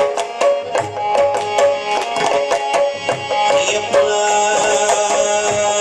[SPEAKER 1] അയ്യപ്പ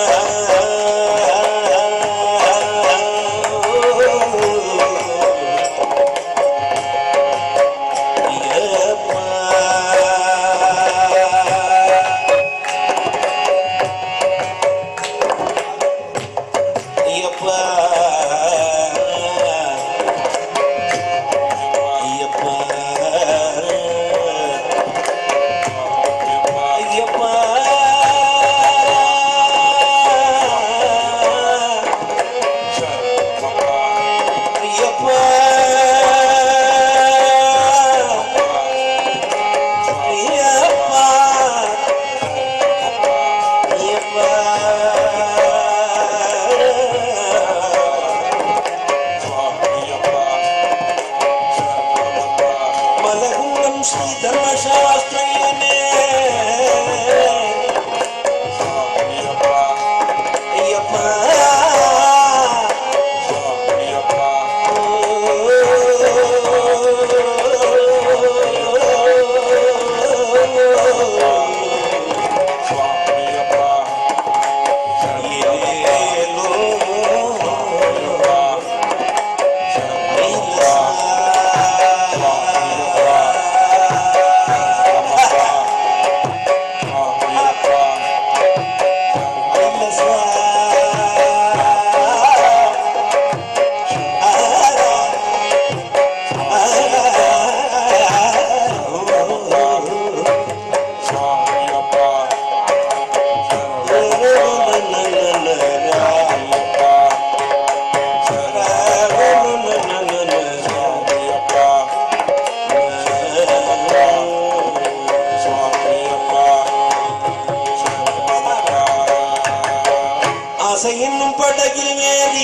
[SPEAKER 1] ஆசை என்னும் படகில் ஏறி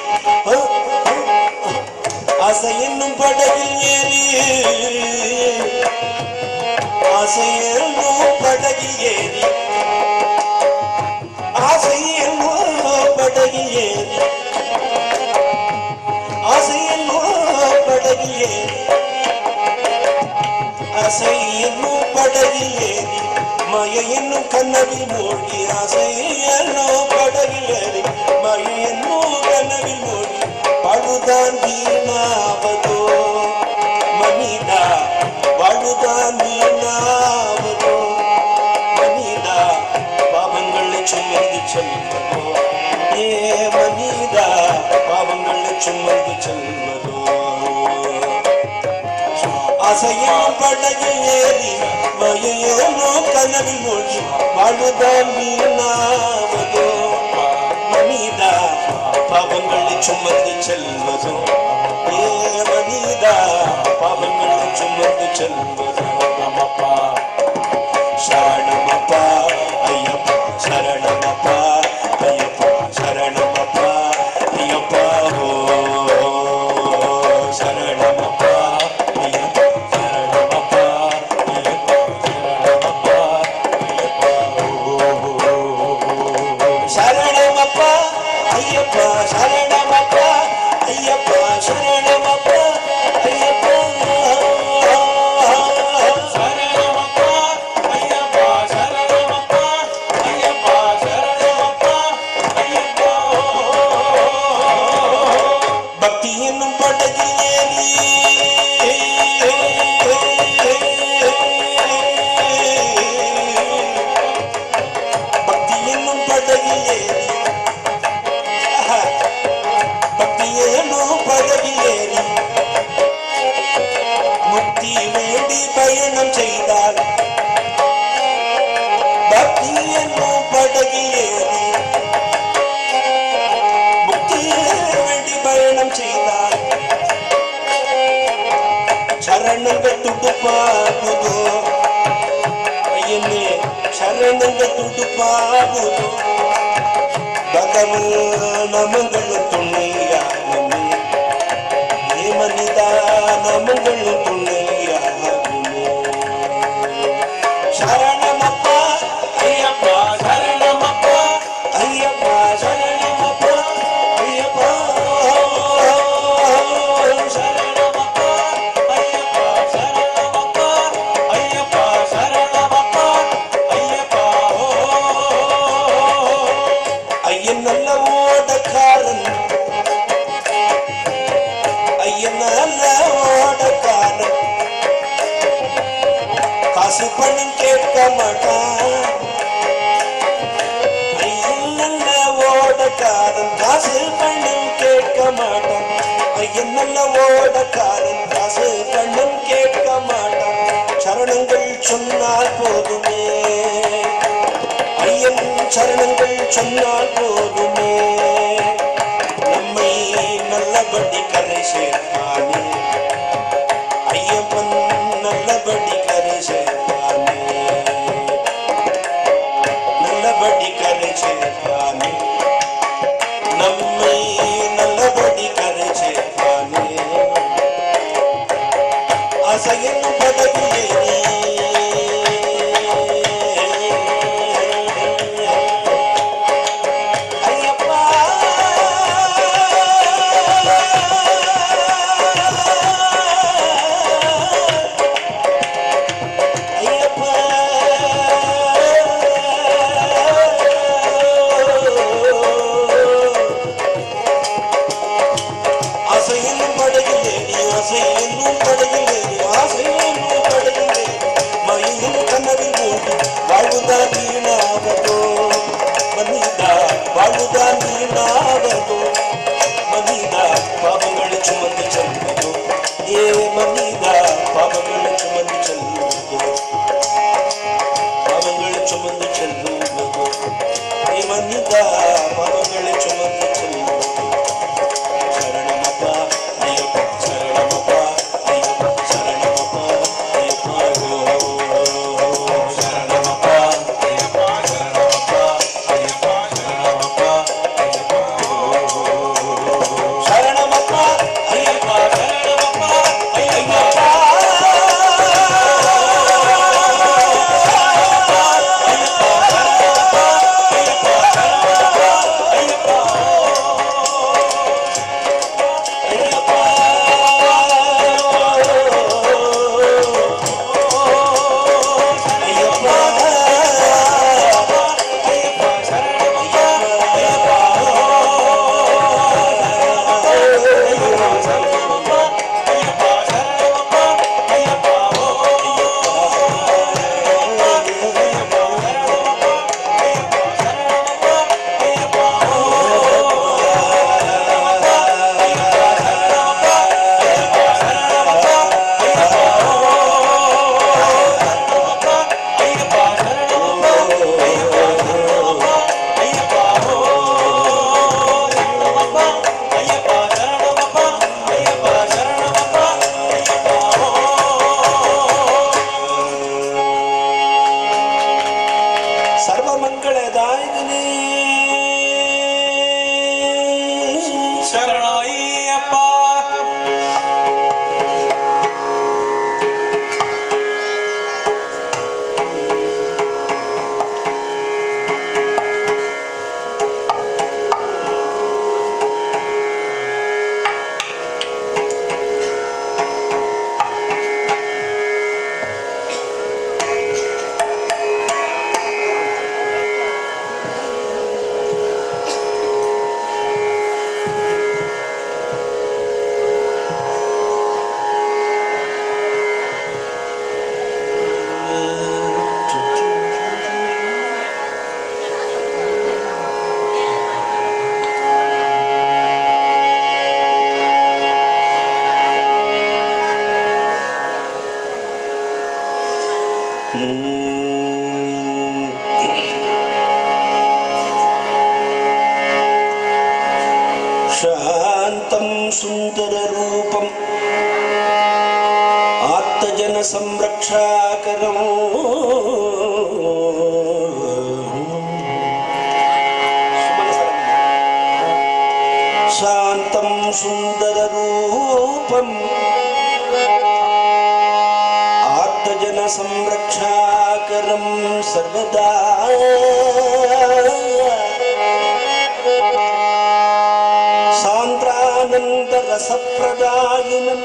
[SPEAKER 1] ஆசை என்னும் படகில் ஏறி ஆசை என்னும் படகில் ஏறி ஆசை என்னும் படகில் ஏறி ஆசை என்னும் படகில் ஏறி ஆசை என்னும் படகில் ஏறி மய என்னும் கண்ணவில் மூழ்கி ஆசை என்னும் படகில் ஏறி மய என்னும் கண்ணவில் மூழ்கி பழுதான் வீணாவதோ மனிதா பழுதான் வீணாவதோ மனிதா பாவங்களை சுமந்து செல்வதோ ஏ மனிதா பாவங்களை சுமந்து செல்வதோ அசையும் படகில் ஏறி மயனோ கனவில் மூழ்கி வாழ்வுதான் வீணாவதோ மனிதா பாவங்களை சுமந்து செல்வதோ ஏ மனிதா பாவங்களை சுமந்து செல்வதோ நமப்பா சரணமப்பா ஐயப்பா சரணமப்பா ஐயப்பா சரணமப்பா ஐயப்பா ஓ சரணமப்பா ஐயப்பா சரணமப்பா ஐயப்பா சரணமப்பா ஐயப்பா சரணமப்பா ஐயப்பா சரணமப்பா ஐயப்பா சரணமப்பா ஐயப்பா
[SPEAKER 2] சரணமப்பா ஐயப்பா சரணமப்பா ஐயப்பா சரணமப்பா ஐயப்பா
[SPEAKER 1] பக்தி என்னும் படகில் ஏறி பக்தி என்னும் படகில் ஏறி ஆஹா. பக்தி என்னும் படகில் ஏறி முக்தி வேண்டி பயணம் செய்தால் பக்தி என்னும் படகில் ஏறி முக்தி வேண்டி பயணம் செய்தார் சரணங்கள் துடுப்பாகுதோ ஐயனே சரணங்கள் துடுப்பாகுதோ பகவன் நமங்களும் துணையாகுமே ஏ மனிதா நமங்களும் துணையாகுமே சரணமப்பா
[SPEAKER 2] ஐயப்பா சரணமப்பா
[SPEAKER 1] ஐயப்பா சரணமப்பா ஐயப்பா
[SPEAKER 2] சரணமப்பா ஐயப்பா சரணமப்பா ஐயப்பா சரணமப்பா ஐயப்பா ஓ
[SPEAKER 1] ஐயன் நல்ல ஓடக்காரன் ஐயன் நல்ல ஓடக்காரன் காசு பணம் கேட்க மாட்டான் ஐயன் நல்ல ஓடக்காரன் காசு பணம் கேட்க மாட்டான் ஐயன் நல்ல ஓடக்காரன் காசு பணம் கேட்க மாட்டான் சரணங்கள் சொன்னால் போதுமே ஐயன் சரணங்கள் சொன்னால் போதுமே நம்மை நல்லபடி கரை சேர்ப்பானே ஐயப்பன் நல்லபடி கரை சேர்ப்பானே நல்லபடி கரை சேர்ப்பானே நம்மை நல்லபடி கரை சேர்ப்பானே அசையின் பதவியே ஐயப்பா ஐயப்பா शान्तं सुन्दररूपम् आत्तजनसंरक्षाकरम् शान्तं सुन्दररूपम् आत्तजनसंरक्षाकरं सर्वदा सान्द्रानन्दरसप्रदायिनम्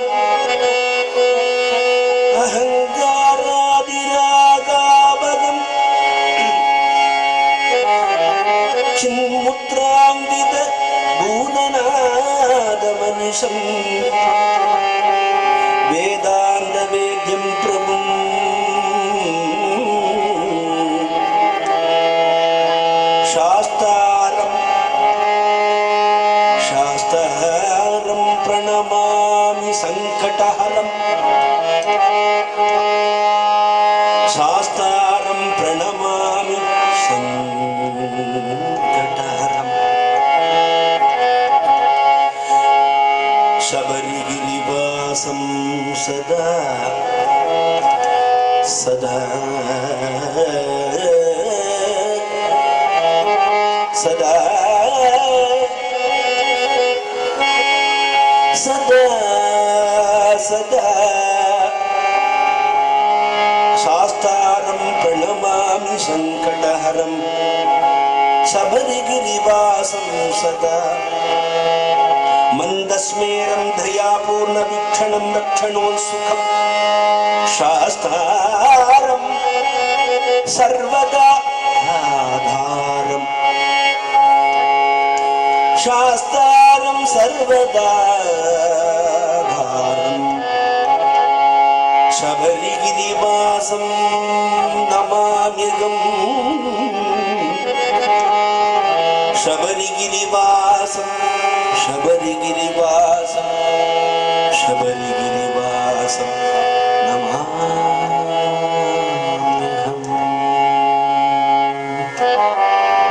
[SPEAKER 1] अहङ्कारादिरागावगम् चिन्मुद्राङ्गित भूतनादमनिशम् वेदान्तवेद्यं प्रभुम् शास्तारम् शास्तारं प्रणमामि सङ्कटहरम् शास्तारं प्रणमामि सङ्कटहरम् शबरिगिरिवासं सदा सदा सदा सदा सदा शास्तारं प्रणमामि सङ्कटहरं शबरिगिरिवासं सदा मन्दस्मेरं दयापूर्णवीक्षणं रक्षणोत्सुखं शास्तारं सर्वदा आधारम् शास्तारं सर्वदा आधारम् शबरिगिरिवासं नमाम्यगम् शबरिगिरिवासं शबरिगिरिवासं शबरिगिरिवासं नमाम्यहम्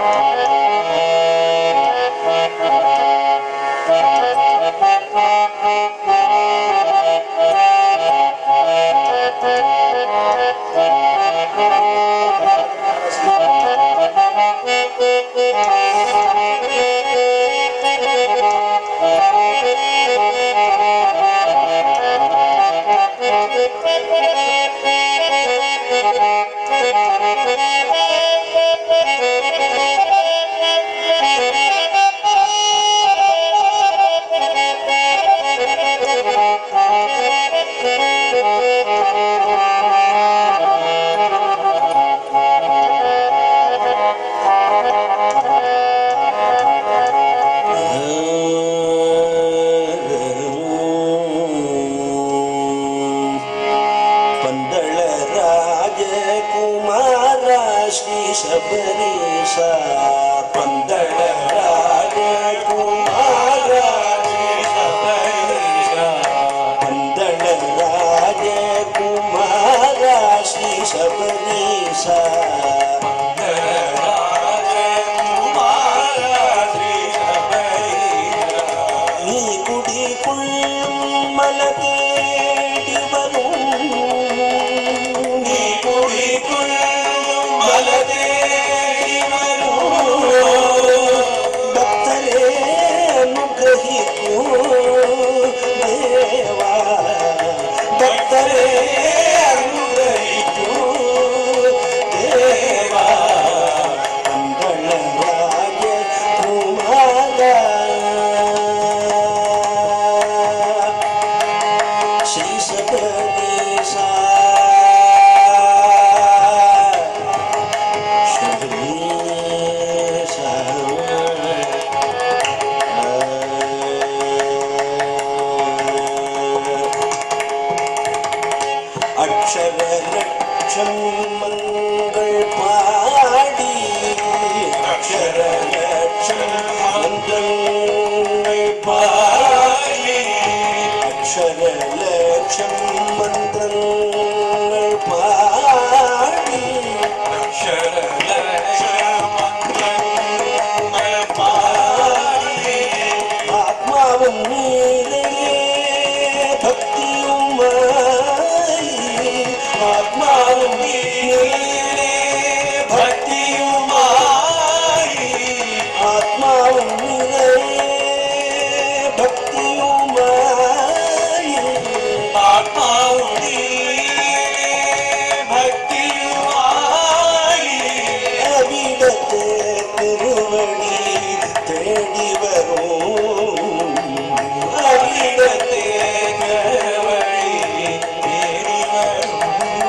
[SPEAKER 1] திருவடி தேடி வரும்
[SPEAKER 2] அகிலத்தே கவழி தேடி வரும்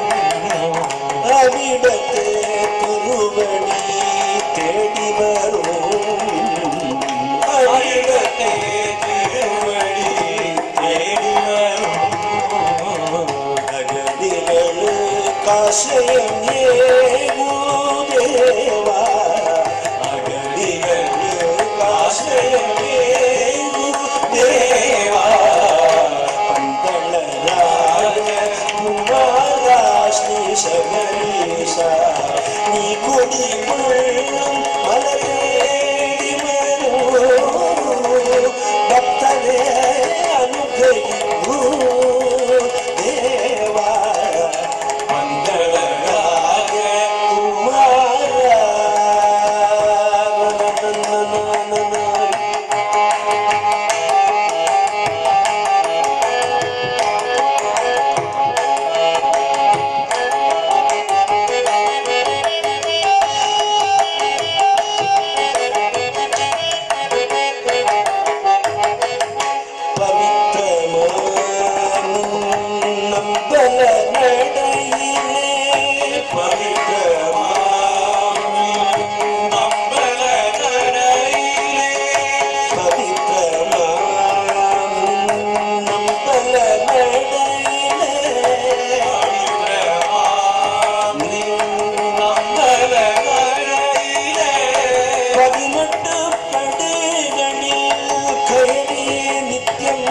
[SPEAKER 1] அவிடத்தே திருவடி தேடி வரும்
[SPEAKER 2] அகிலத்தே திருவடி தேடி வரும்
[SPEAKER 1] அகதிகள் காசயம் ஏகுதேவா அகதிகள் காசயம் ஏகுதேவா பந்தளராஜ குமாரா ஸ்ரீ சகரீசா நீ கொடி கொள்ளும் மலரேடி வரும் பக்தரே அனுகிரகிப்பு தேவா
[SPEAKER 2] மங்களராஜ
[SPEAKER 1] குமாரா பவித்திரமானும் நம்பல நடையிலே பவித்திரமானும் நம்பல நடையிலே பதினெட்டு படுகளில் கயறியே நித்தியம்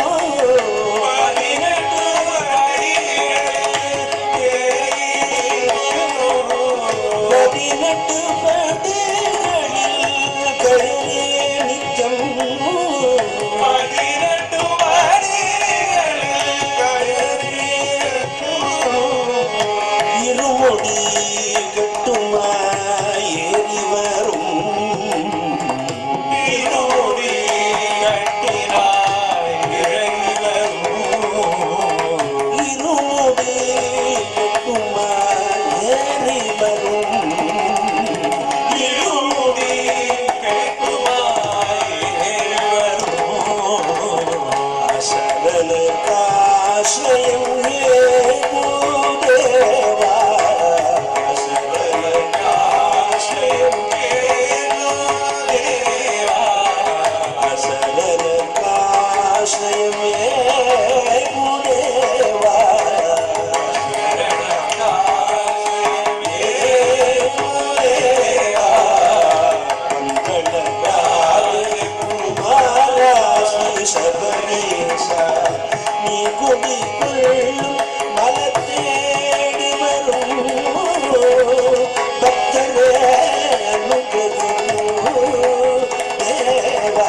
[SPEAKER 1] பதினெட்டு படுகளில் கயறியே நித்தியம் இருமுடி கட்டுமா ஏறி வரும் இருமுடி கட்டுமா ஏறி வரும் அசரன காசயம் ஏகுதேவா அசரன காசயம் அசரன காசயம் ஏகுதேவா ஏகுதேவா பந்தளராஜ குமாரா ஸ்ரீ சபரீசா நீ குடி கொள்ளும் மலத்தேடி வரும் பக்தரே அனுகிரகிப்பு தேவா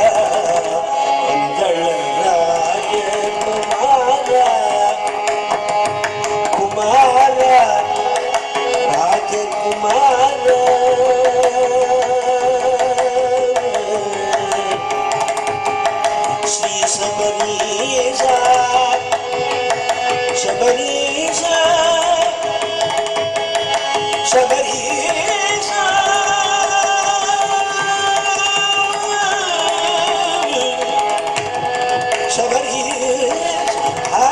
[SPEAKER 1] பந்தளராஜ குமாரா குமாரா ராஜகுமார ஸ்ரீ சபரீஷா சபரீஷா சபரீஷா சபரீஷா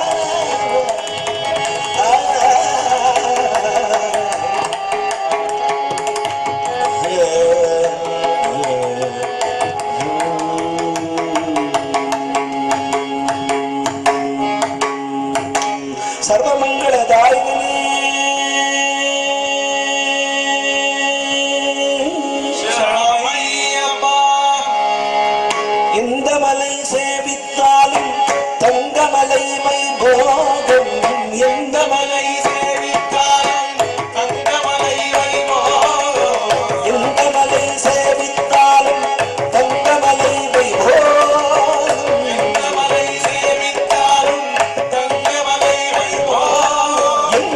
[SPEAKER 1] சர்வமங்களதாயினே எந்த மலை சேவித்தாலும் தங்கமலை வைபோகம் எந்த மலை எந்த மலை சேவித்தாலும் தங்கமலை வைபோகம்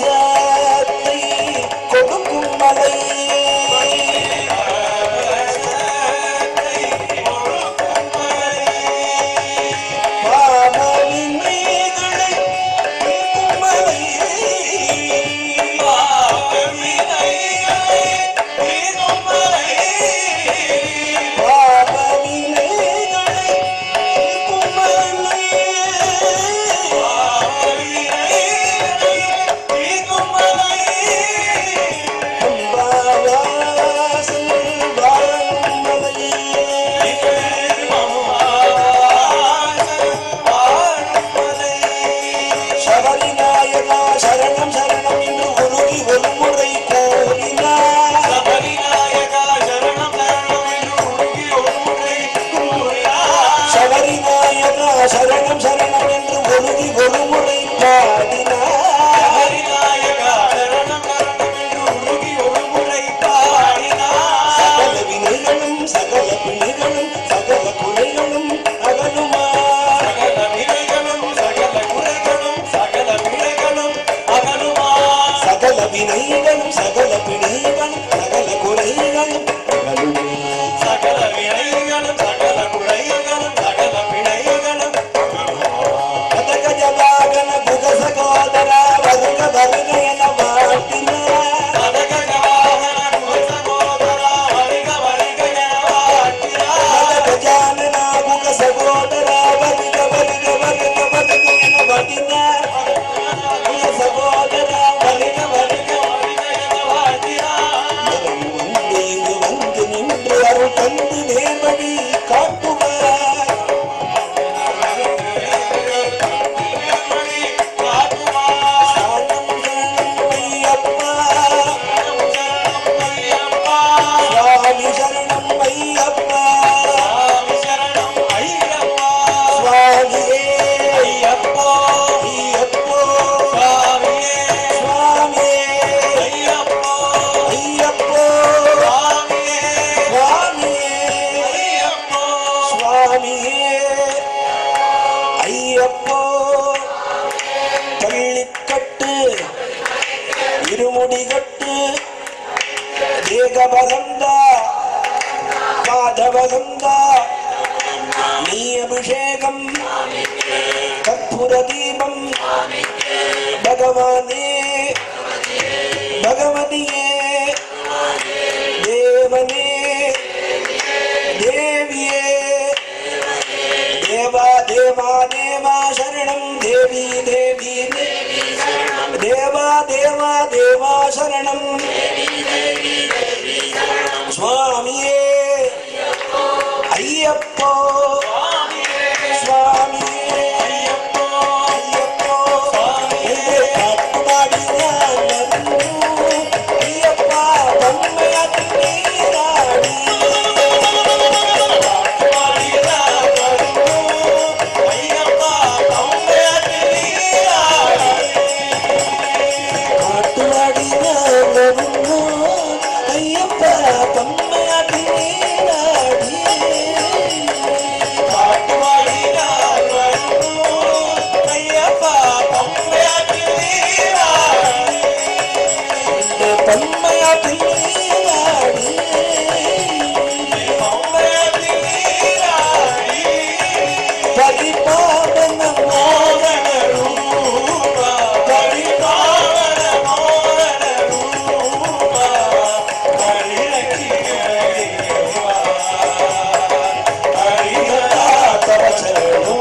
[SPEAKER 1] பரவசத்தை கொடுக்கும் மலை பாவவினைகளை நீக்கும் மலை பாவவினைகளை நீக்கும் மலை அம்பாவாசல் வாழும் மலை சபரிநாயகா சரணம் சரணம் என்று உருகி ஒரு முறை கோரினார் சபரிநாயகா சரணம் சரணம் என்று உருகி ஒரு முறை பாடினார் சகல வினைகளும் சகல பிணிகளும் சகல குறைகளும் அகலுமா சகல வினைகளும் சகல பிணிகளும் சகல குறைகளும் அகலுமா
[SPEAKER 2] சகல வினைகளும் சகல குறைகளும் சகல பிழைகளும்
[SPEAKER 1] கதக ஜலாகன புக சகோதர வருக வருக என வாழ்த்தினார் கஜானனா புக சகோதர வருக வருக வருக வருக என வாழ்த்தினார் புக சகோதர வருக வருக இவன் வந்து இங்கு வந்து நின்று அருள் தந்து நேர்வழி காட்டுவார் சரணம் சரணம் ஐயப்பா சுவாமி சரணம் ஐயப்பா சுவாமியே ஐயப்போ ஐயப்போ சுவாமியே ஐயப்போ சுவாமியே சுவாமியே ஐயப்போ பள்ளிக்கட்டு இருமுடி கட்டு தேகபகந்தா பாதபகந்தா நீ அபிஷேகம் கற்பூர தீபம் பகவானே பகவதியே தேவனே தேவியே தேவா தேவா தேவா சரணம் தேவி தேவி தேவா தேவா தேவா சரணம் சுவாமியே ஐயப்போ சுவாமியே ஐயப்போ ஐயப்போ என்று காட்டுமாடி நான் வந்தோம். ஐயப்பா தன்மையாற்றி நீராடி காட்டுவாடி நான் வந்தோம். ஐயப்பா தன்மையாற்றி நீராடி இந்த தன்மையாற்றி நீராடி பரிபாவன மோகன தவ சரணோ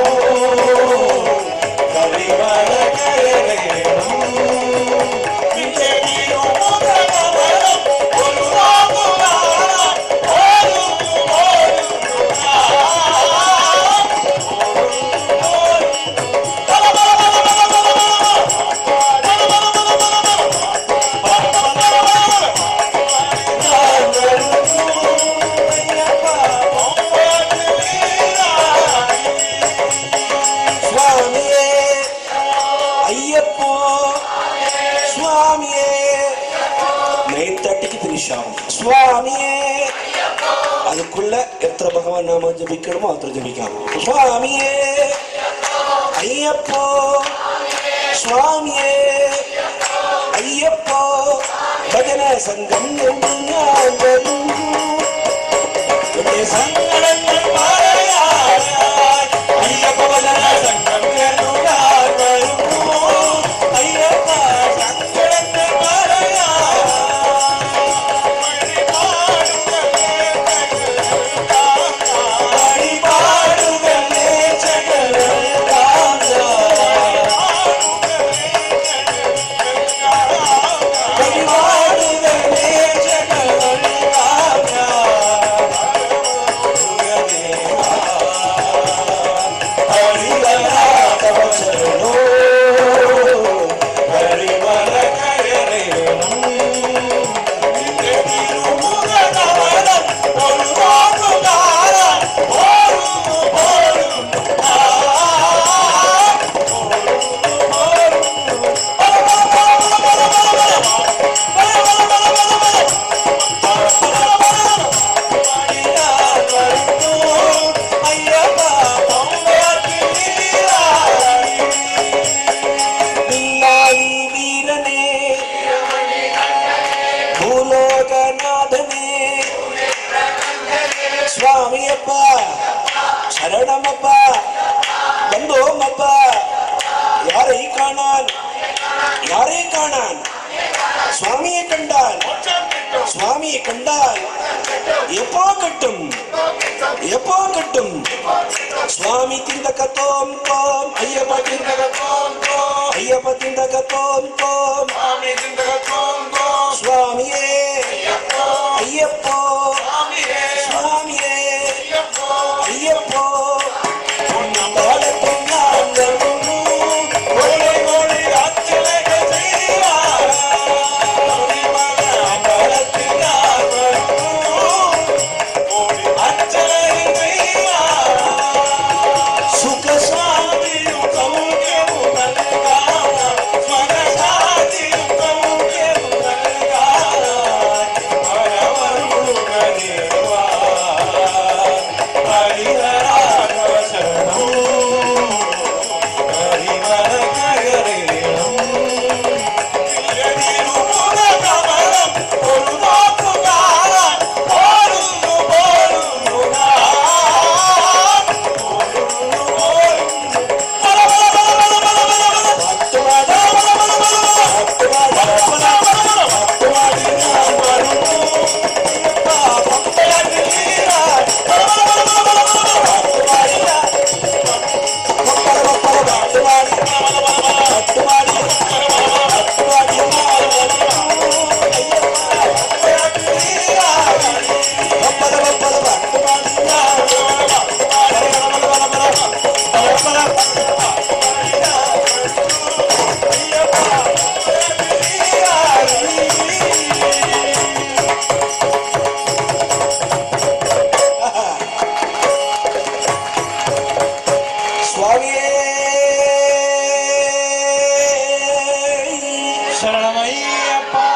[SPEAKER 1] சுவாமியே ஐயப்போ சுவாமியே நைன் தேர்ட்டிக்கு ஃபினிஷ் ஆகும் சுவாமியே அதுக்குள்ள எத்தனை பகவான் நாம ஜபிக்கணுமோ அத்தனை ஜபிக்கலாம் சுவாமியே ஐயப்போ சுவாமியே ஐயப்போ பஜன சங்கம் என்று நான் வரும்
[SPEAKER 2] சங்கடங்கள் மாறையாய் ஐயப்ப வதன சங்கம் என்னுடார் வருவோம் ஐயப்பா சங்கடங்கள் மாறையாய் வழிபாடுகளே சகலங்கள் காந்தாய். வழிபாடுகளே சகலங்கள்
[SPEAKER 1] பின்னாடி வீரனே பூலோகநாதனே சுவாமியப்பா சரணமப்பா வந்தோமப்பா யாரை காணான் யாரை காணான் சுவாமியை கண்டான் சுவாமியை கண்டால் எப்போ கட்டும் எப்போ கட்டும் சுவாமி திந்தக தோம் தோம் ஐயப்ப திந்தக தோம் தோம் ஐயப்ப திந்தக தோம் தோம் சுவாமியே ஐயப்போ சுவாமியே ஐயப்போ பொன்னம்பாளத்தும் நாங்களும்
[SPEAKER 2] ஒளி ஒளி அச்சலைகள் செய்வார் அம்பலத்தில் யார் வருவோம் ஒளி அச்சலைகள் செய்வார் சுகசாந்தியும் சௌக்கியமும் நல்கார் சுகசாந்தியும் சௌக்கியமும் நல்கார் பரவருக தேவா ஹரிஹராகவ சரணம் ஹரிவர கயரேனம்
[SPEAKER 1] சுவாமியே
[SPEAKER 2] சரணமையப்பா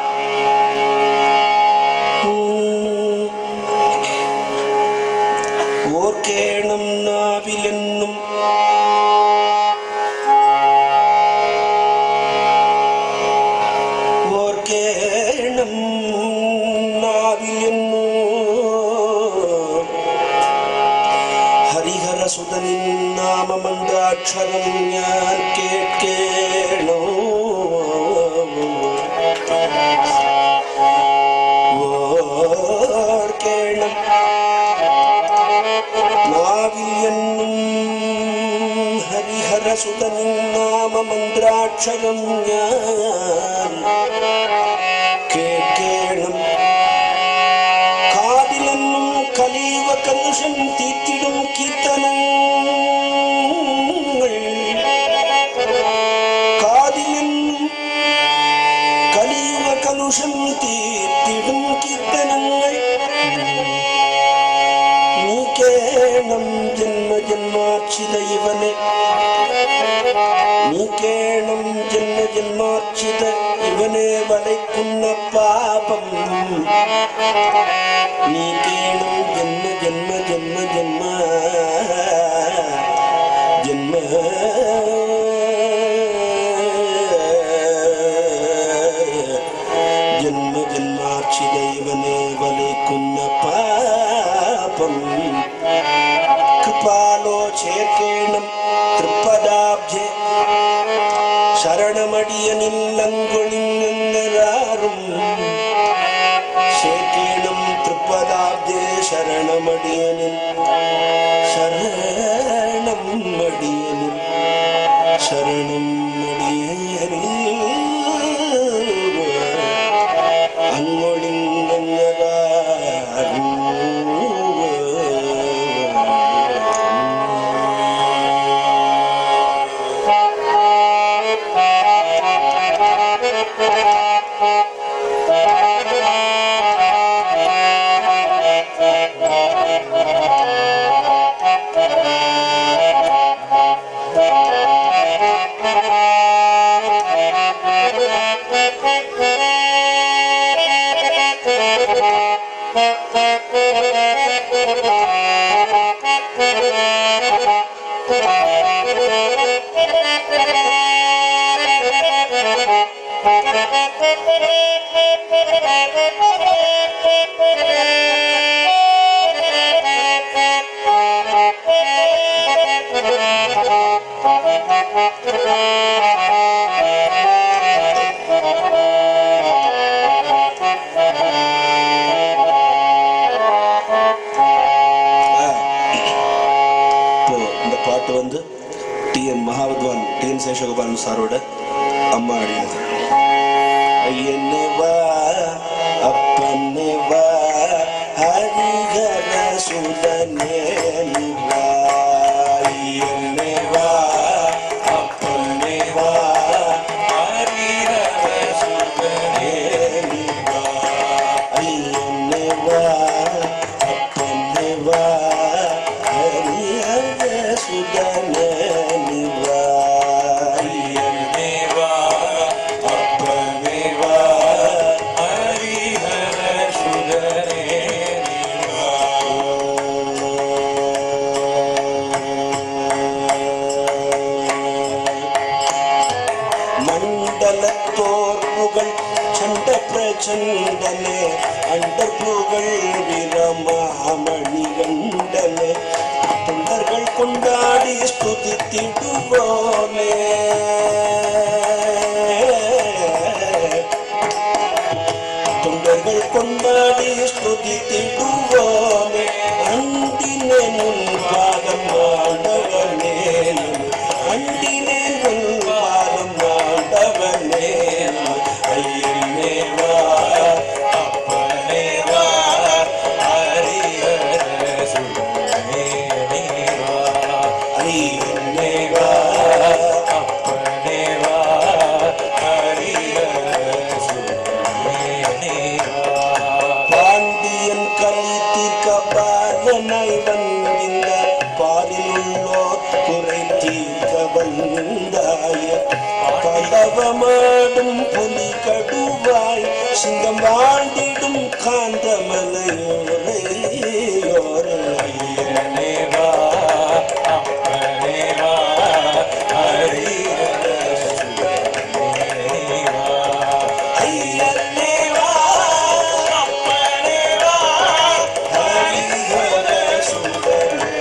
[SPEAKER 1] ஓர்கேணம் நாவிலென்னும் ஓர்கேணம் நாவிலென்னும் ഹരിഹര സുതനിൻ നാമമന്ത്രാക്ഷരം ഞാൻ കേൾക്കേണോ ഓർക്കേണം നാവിൽ എന്നും ഹരിഹര സുതനിൻ നാമമന്ത്രാക്ഷരം ഞാൻ കേൾക്കേണം കാതിലെന്നും കലീവ കലുഷം തീത്തിടും കീർത്തനങ്ങൾ കാതിലെന്നും കലീവ കലുഷം തീത്തിടും കീർത്തനങ്ങൾ നീ കേണം ജന്മ ജന്മാർച്ചിത ഇവനെ നീ കേണം ജന്മ ജന്മാർച്ചിത ഇവനെ വലയ്ക്കുന്ന പാപം നീ കേണം ജന്മ ജന്മ ജന്മ ജന്മ ജന്മ അടിയനില്ലങ്കൊളിങ്ങരാറും ശേക്കേണം തൃപ്പദാബ്ദേ ശരണമടിയനിൽ ശരണം അടിയനിൽ ശരണം இப்போ இந்த பாட்டு வந்து டி என் மகாவித்வான் டி என் சேஷகோபாலன் சாரோட அம்மா அடியாது ஐயனே வா அப்பனே வா ஹரிஹர சுதனே நீ வா ஐயனே வா அப்பனே வா ஹரிஹர சுதனே நீ வா ஐயனே வா அப்பனே வா ஹரிஹர சுதனே நீ வா ஐயனே வா அப்பனே வா ஹரிஹர சுதனே நீ மண்டலத்தோர் புகழ் சண்ட பிரச்சண்டனே அண்ட புகழ் வீரமாமணி கண்டனே தொண்டர்கள் கொண்டாடி ஸ்துதித்திடுவோனே தொண்டர்கள் கொண்டாடி ஸ்துதித்திடுவோனே அண்டினே முன் பாதம் ஆண்டவனே அண்டினே முன் பாதம் ஆண்டவனே ஐயனே வா அப்பனே வா ஹரிஹர சுதனே வா ஐயனே வா அப்பனே வா ஹரிஹர சுதனே பாண்டியன் கலி தீர்க்க பாலனாய் வந்திந்த பாலிலுள்ளோ குறை தீர்க்க வந்தாய பல்லவமாடும் புலி கடுவாய் சிங்கம் வாழ்ந்திடும் காந்தமலையோரையோரை ஐயனே வா அப்பனே வா ஹரிஹர சுதனே வா ஐயனே வா அப்பனே வா ஹரிஹர சுதனே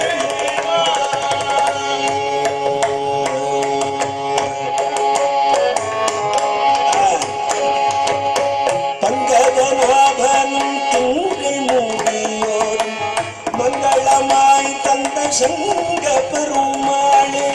[SPEAKER 1] பங்கஜநாபனும் திங்கள் மூடியோடும் மங்களமாய் தந்த சங்க பெருமாளே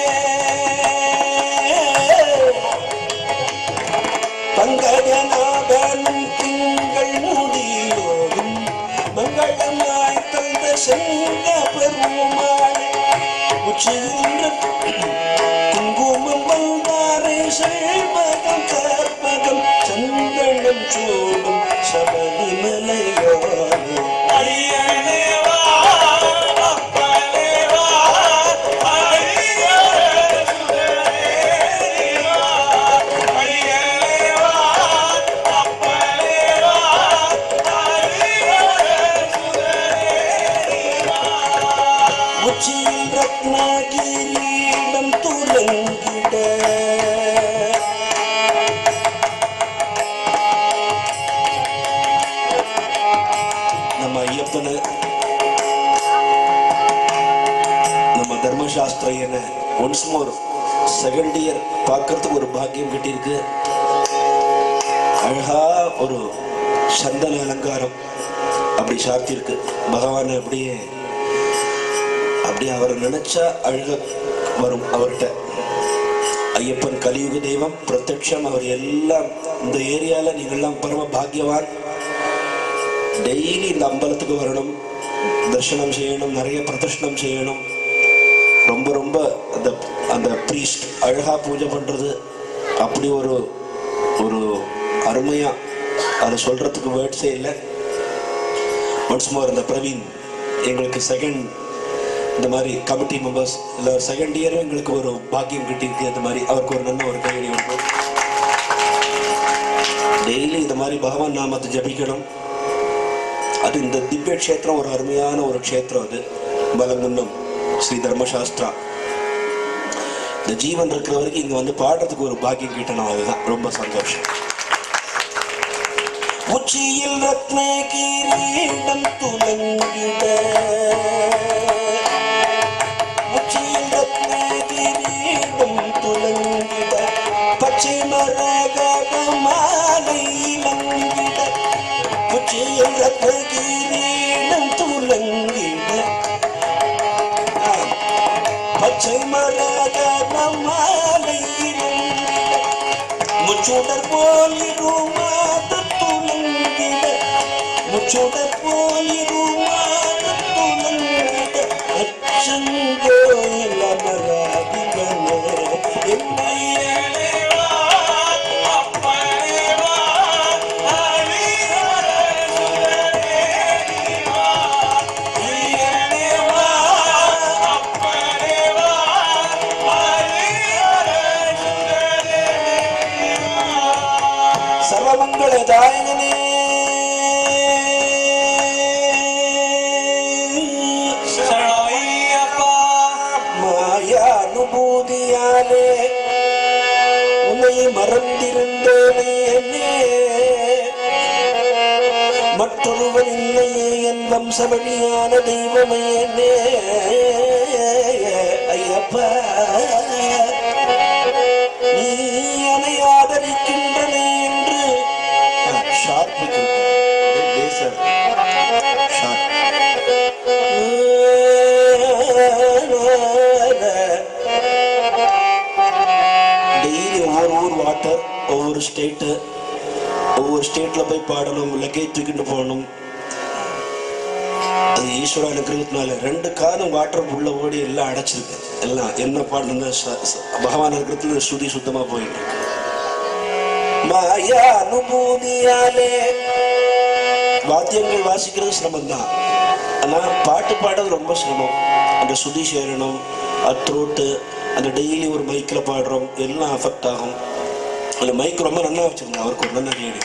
[SPEAKER 1] பங்கஜநாபனும் திங்கள் மூடியோடும் மங்களமாய் தந்த சங்க பெருமாளே உச்சிகின்ற குங்குமம் வந்தாரை செல்வகம் கற்பகம் சந்தனம் சூடும் சபரிமலையோடு ஐயனே வா அப்பனே வா ஹரிஹர சுதனே வா ஐயனே வா அப்பனே வா ஹரிஹர சுதனே வா உச்சியில் ரத்னகிரீடம் துலங்கிட ನಮ್ಮ ಅಯ್ಯಪ್ಪನ ನಮ್ಮ ಧರ್ಮಶಾಸ್ತ್ರ ಏನ ಒನ್ಸ್ ಮೋರ್ செகண்ட் இயர் பார்க்கறதுக்கு ஒரு பாக்கியம் கிட்டியிருக்கு அழகா ஒரு சந்தன அலங்காரம் அப்படி சாத்தியிருக்கு பகவான் அப்படியே அப்படியே அவரை நினைச்சா அழுக வரும் அவர்கிட்ட ஐயப்பன் கலியுக தெய்வம் பிரத்யக்ஷம் அவர் எல்லாம் இந்த ஏரியால நீங்கள்லாம் பரம பாக்கியவான் டெய்லி இந்த அம்பலத்துக்கு வரணும் தரிசனம் செய்யணும் நிறைய பிரதர்ஷனம் செய்யணும் ரொம்ப ரொம்ப அந்த அந்த ப்ரீஸ்ட் அழகா பூஜை பண்றது அப்படி ஒரு ஒரு அருமையா அதை சொல்றதுக்கு வேர்ட்ஸே இல்லை ஒன்ஸ் மோர் இந்த பிரவீன் எங்களுக்கு செகண்ட் இந்த மாதிரி கமிட்டி மெம்பர்ஸ் இல்லை செகண்ட் இயரும் எங்களுக்கு ஒரு பாக்கியம் கிட்டியிருக்கு அந்த மாதிரி அவருக்கு ஒரு நல்ல ஒரு கையடி இருக்கும் டெய்லி இந்த மாதிரி பகவான் நாமத்தை ஜபிக்கணும் அது இந்த திவ்ய க்ஷேத்திரம் ஒரு அருமையான ஒரு க்ஷேத்திரம் அது பலங்குன்னம் ஸ்ரீ தர்மசாஸ்திரா இந்த ஜீவன் இருக்கிற வரைக்கும் இங்க வந்து பாடுறதுக்கு ஒரு பாக்கியம் கிட்டணும் அதுதான் ரொம்ப சந்தோஷம் உச்சியில் ரத்ன கிரீடம் துலங்கிட உச்சியில் ரத்ன கிரீடம் துலங்கிட பச்சை மரகத மாலை இலங்கிட உச்சியில் ரத்ன கிரீடம் துலங்கிட பச்சை மரகத மாலை இலங்கிட முச்சுடர் போலிருமாத துலங்கிட முச்சுடர் போலிருமாத துலங்கிட அச்சங்கோயில் அமராதிகனே என்னை சர்வமங்கள தாயகனே மாயானுபூதியாலே உன்னை மறந்திருந்தேனே என்னே மற்றொருவன் இல்லையே என் வம்சவழியான தெய்வமே என்னே ஐயப்பா நீ என்னை ஆதரிக்கின்றனே என்று ஷார்ப் லேசர் டெய்லி ஒவ்வொரு ஊர் வாட்டர் ஒவ்வொரு ஸ்டேட்டு ஒவ்வொரு ஸ்டேட்ல போய் பாடணும் லக்கேஜ் தூக்கிட்டு போகணும் அது ஈஸ்வர அனுகிரகத்தினால ரெண்டு காலம் வாட்டர் உள்ள ஓடி எல்லாம் அடைச்சிருக்கு எல்லாம் என்ன பாடுங்க பகவான் அனுகிரகத்துல சுதி சுத்தமா போயிட்டு இருக்கு மாயா அனுபூதியாலே வாத்தியங்கள் வாசிக்கிறது சிரமம் தான் ஆனா பாட்டு பாடுறது ரொம்ப சிரமம் அந்த சுதி சேரணும் அத்ரோட்டு அந்த டெய்லி ஒரு மைக்கில் பாடுறோம் எல்லாம் அஃபெக்ட் ஆகும் அந்த மைக் ரொம்ப நல்லா வச்சிருங்க அவருக்கு ஒரு நல்ல கேடு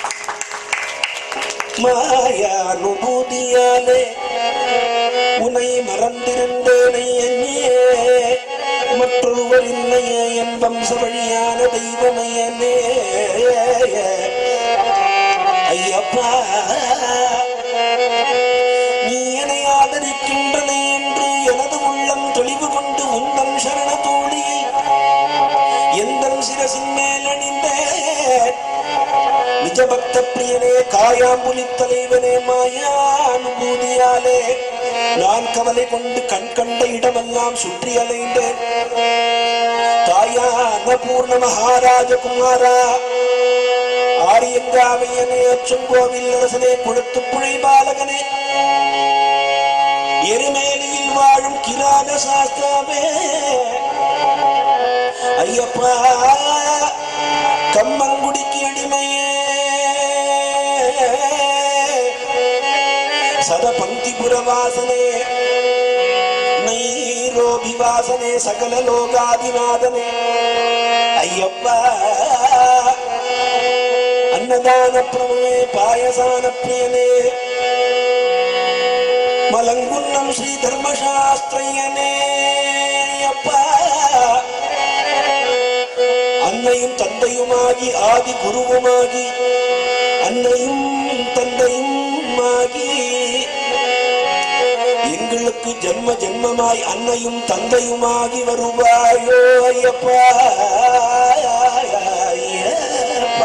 [SPEAKER 1] மாயா அனுபூதியாலே உன்னை மறந்திருந்தேனே என்னையே மற்றொருவர் இல்லையே என் வம்ச வழியான தெய்வமையனே ஐயப்பா நீ என்னை ஆதரிக்கின்றனே என்று எனது உள்ளம் தெளிவு கொண்டு உந்தன் சரண தோழியை எந்தன் சிரசின் மேல் அணிந்தேன் நிஜ பக்த பிரியனே காயாம்புலி தலைவனே மாயா அனுபூதியாலே நான் கவலை கொண்டு கண் கண்ட இடமெல்லாம் சுற்றி அலைந்தேன் தாயா அன்னபூர்ண மகாராஜ குமாரா ஆரியங்காவையனே அச்சங்கோவில் அரசனே கொடுத்து புழை பாலகனே எருமேலியில் வாழும் கிராத சாஸ்திரமே ஐயப்பா கம்மங்குடிக்கு அடிமையே சத பங்கிபுர வாசனே நைரோபி வாசனே சகல லோகாதிநாதனே ஐயப்பா அன்னதான பிரமே பாயசான பிரியனே மலங்குன்னம் ஸ்ரீ தர்மசாஸ்திரையனே அப்பா அன்னையும் தந்தையுமாகி ஆதி குருவுமாகி அன்னையும் தந்தையும் ஆகி எங்களுக்கு ஜென்ம ஜென்மமாய் அன்னையும் தந்தையுமாகி வருவாயோ ஐயப்பா ஐயப்பா.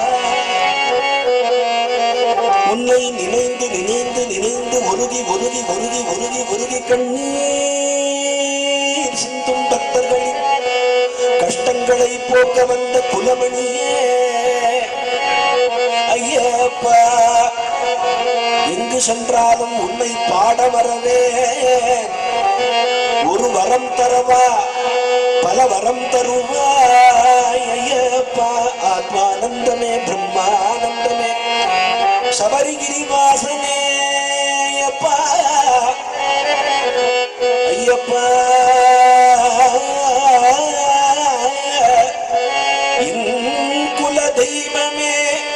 [SPEAKER 1] உன்னை நினைந்து நினைந்து நினைந்து ஒருகி ஒருகி ஒருகி ஒருகி ஒருகி கண்ணீர் சிந்தும் பக்தர்களின் கஷ்டங்களை போக்க வந்த குலமணியே ஐயப்பா எங்கு சென்றாலும் உன்னை பாட வரவே ஒரு வரம் தரவா பல வரம் தருவாய் ஐயப்பா ஆத்மானந்தமே பிரம்மானந்தமே சபரிகிரி வாசனே ஐயப்பா ஐயப்பா என் குல தெய்வமே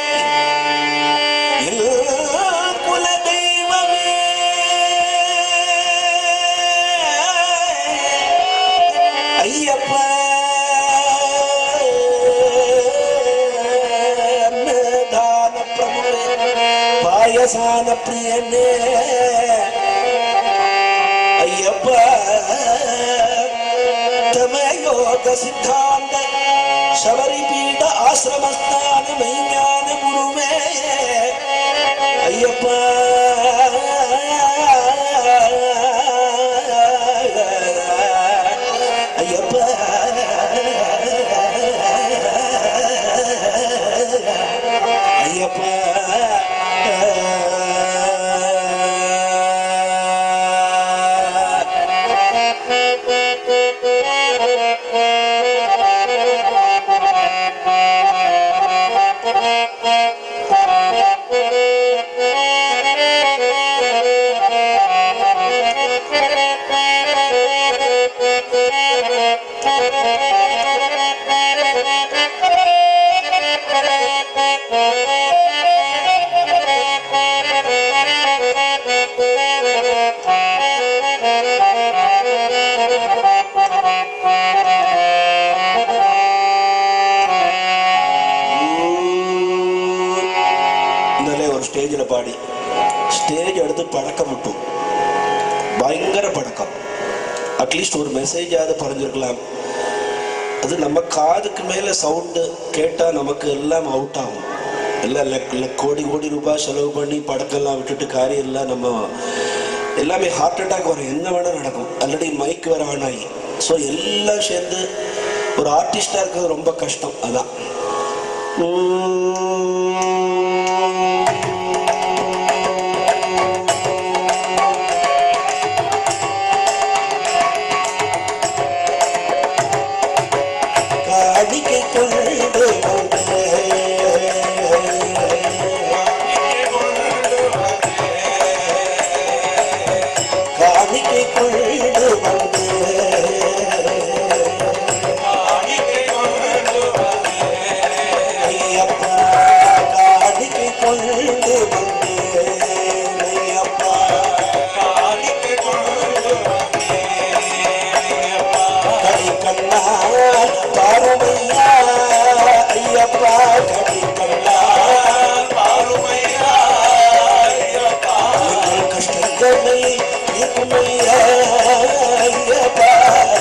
[SPEAKER 1] என் குல தெய்வமே ஐயப்பா அன்னதான பிரபுவே பாயசான பிரியனே ஐயப்பா தமயோக சித்தாந்த சபரிபீட ஆசிரமஸ்தான மெய்ஞான குருவே ஐயப்பா ஐயப்பா ஐயப்பா ഇന്നലെ ഒരു സ്റ്റേജിൽ പാടി സ്റ്റേജ് എടുത്ത് പടക്കം വിട്ടു ഭയങ്കര പടക്കം அட்லீஸ்ட் ஒரு மெசேஜாவது பறஞ்சிருக்கலாம் அது நம்ம காதுக்கு மேலே சவுண்டு கேட்டால் நமக்கு எல்லாம் அவுட் ஆகும் எல்லாம் லக் லக் கோடி கோடி ரூபாய் செலவு பண்ணி படக்கெல்லாம் விட்டுட்டு காரியம் எல்லாம் நம்ம எல்லாமே ஹார்ட் அட்டாக் வரும் என்ன வேணால் நடக்கும் ஆல்ரெடி மைக் வேற ஆனாகி ஸோ எல்லாம் சேர்ந்து ஒரு ஆர்டிஸ்டாக இருக்கிறது ரொம்ப கஷ்டம் அதான் காணிக்கை கொண்டு காணிக்கை கொண்டு வந்து ஐயப்பா காணிக்கை கொண்டு வந்து ஐயப்பா கடி கண்ணா பாருமையா ஐயப்பா கடி கண்ணா எங்கள் கஷ்டங்களை தீர்க்குமையா ஐயப்பா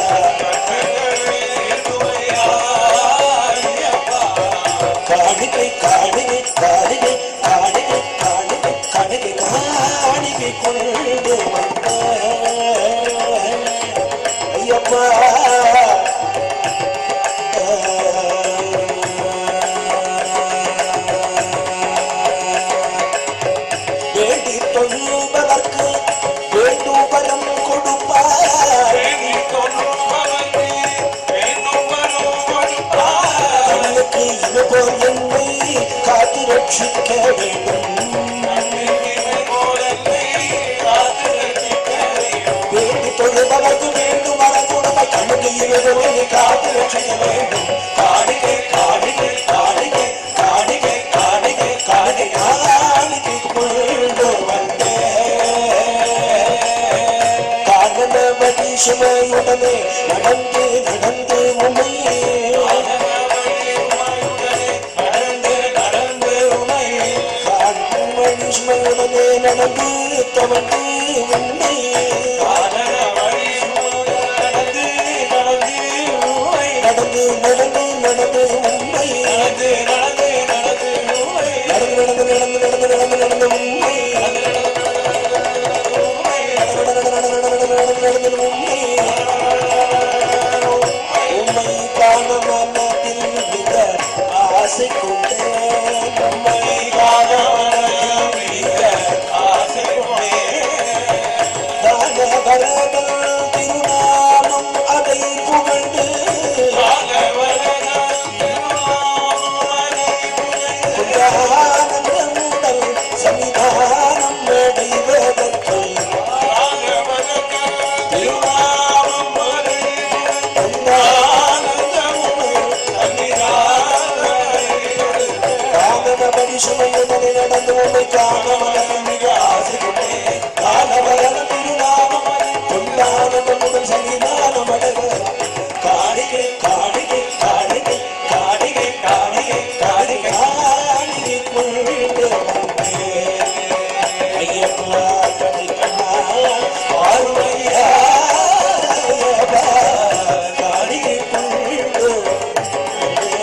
[SPEAKER 1] காணிக்கை காணிக்கை காணிக்கை காணிக்கை காணிக்கை காணிக்கை காணிக்கை கொண்டு வந்த ஐயப்பா வேண்டி தொழுபவர்க்கு வேண்டும் வரம் கொடுப்பார் கண்ணுக்கு இது போல் என்னை காத்து ரட்சிக்க வேண்டும் வேண்டி தொழுபவர்க்கு வேண்டும் வரம் கொடுப்பார் கண்ணுக்கு இது போல் என்னை காத்து ரட்சிக்க வேண்டும் காணிக்கை காணிக்கை காணிக்கை காணிக்கை காணிக்கை காணிக்கை காணிக்கை கொண்டு வந்தேன் காரணவதி சுமையுடனே நடந்து நடந்து உமையே காரணவதி சுமையுடனே நடந்து தவந்து உண்மை சுமையுடனே நடந்து உன்னை காண மனதில் மிக ஆசை கொண்டேன் காணவரன திருநாமம் கொண்டானந்தம் முதல் சன்னிதானம் அழக காணிகை காணிகை காணிகை காணிகை காணிகை காணிகை காணிகை கொண்டு வந்தேன். ஐயப்பா கணிக்கண்ணா பார்வையா ஐயப்பா காணிகை கொண்டு வந்தேன்.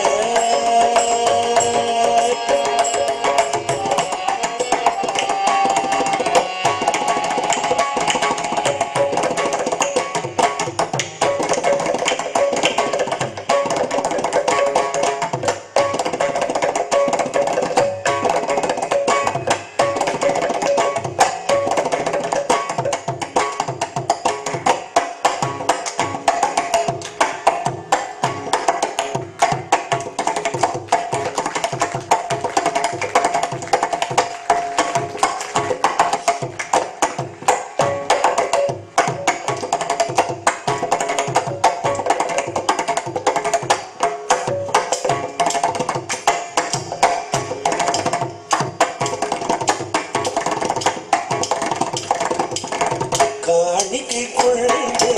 [SPEAKER 1] காணிக்கை கொண்டு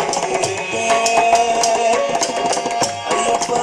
[SPEAKER 1] ஐயப்பா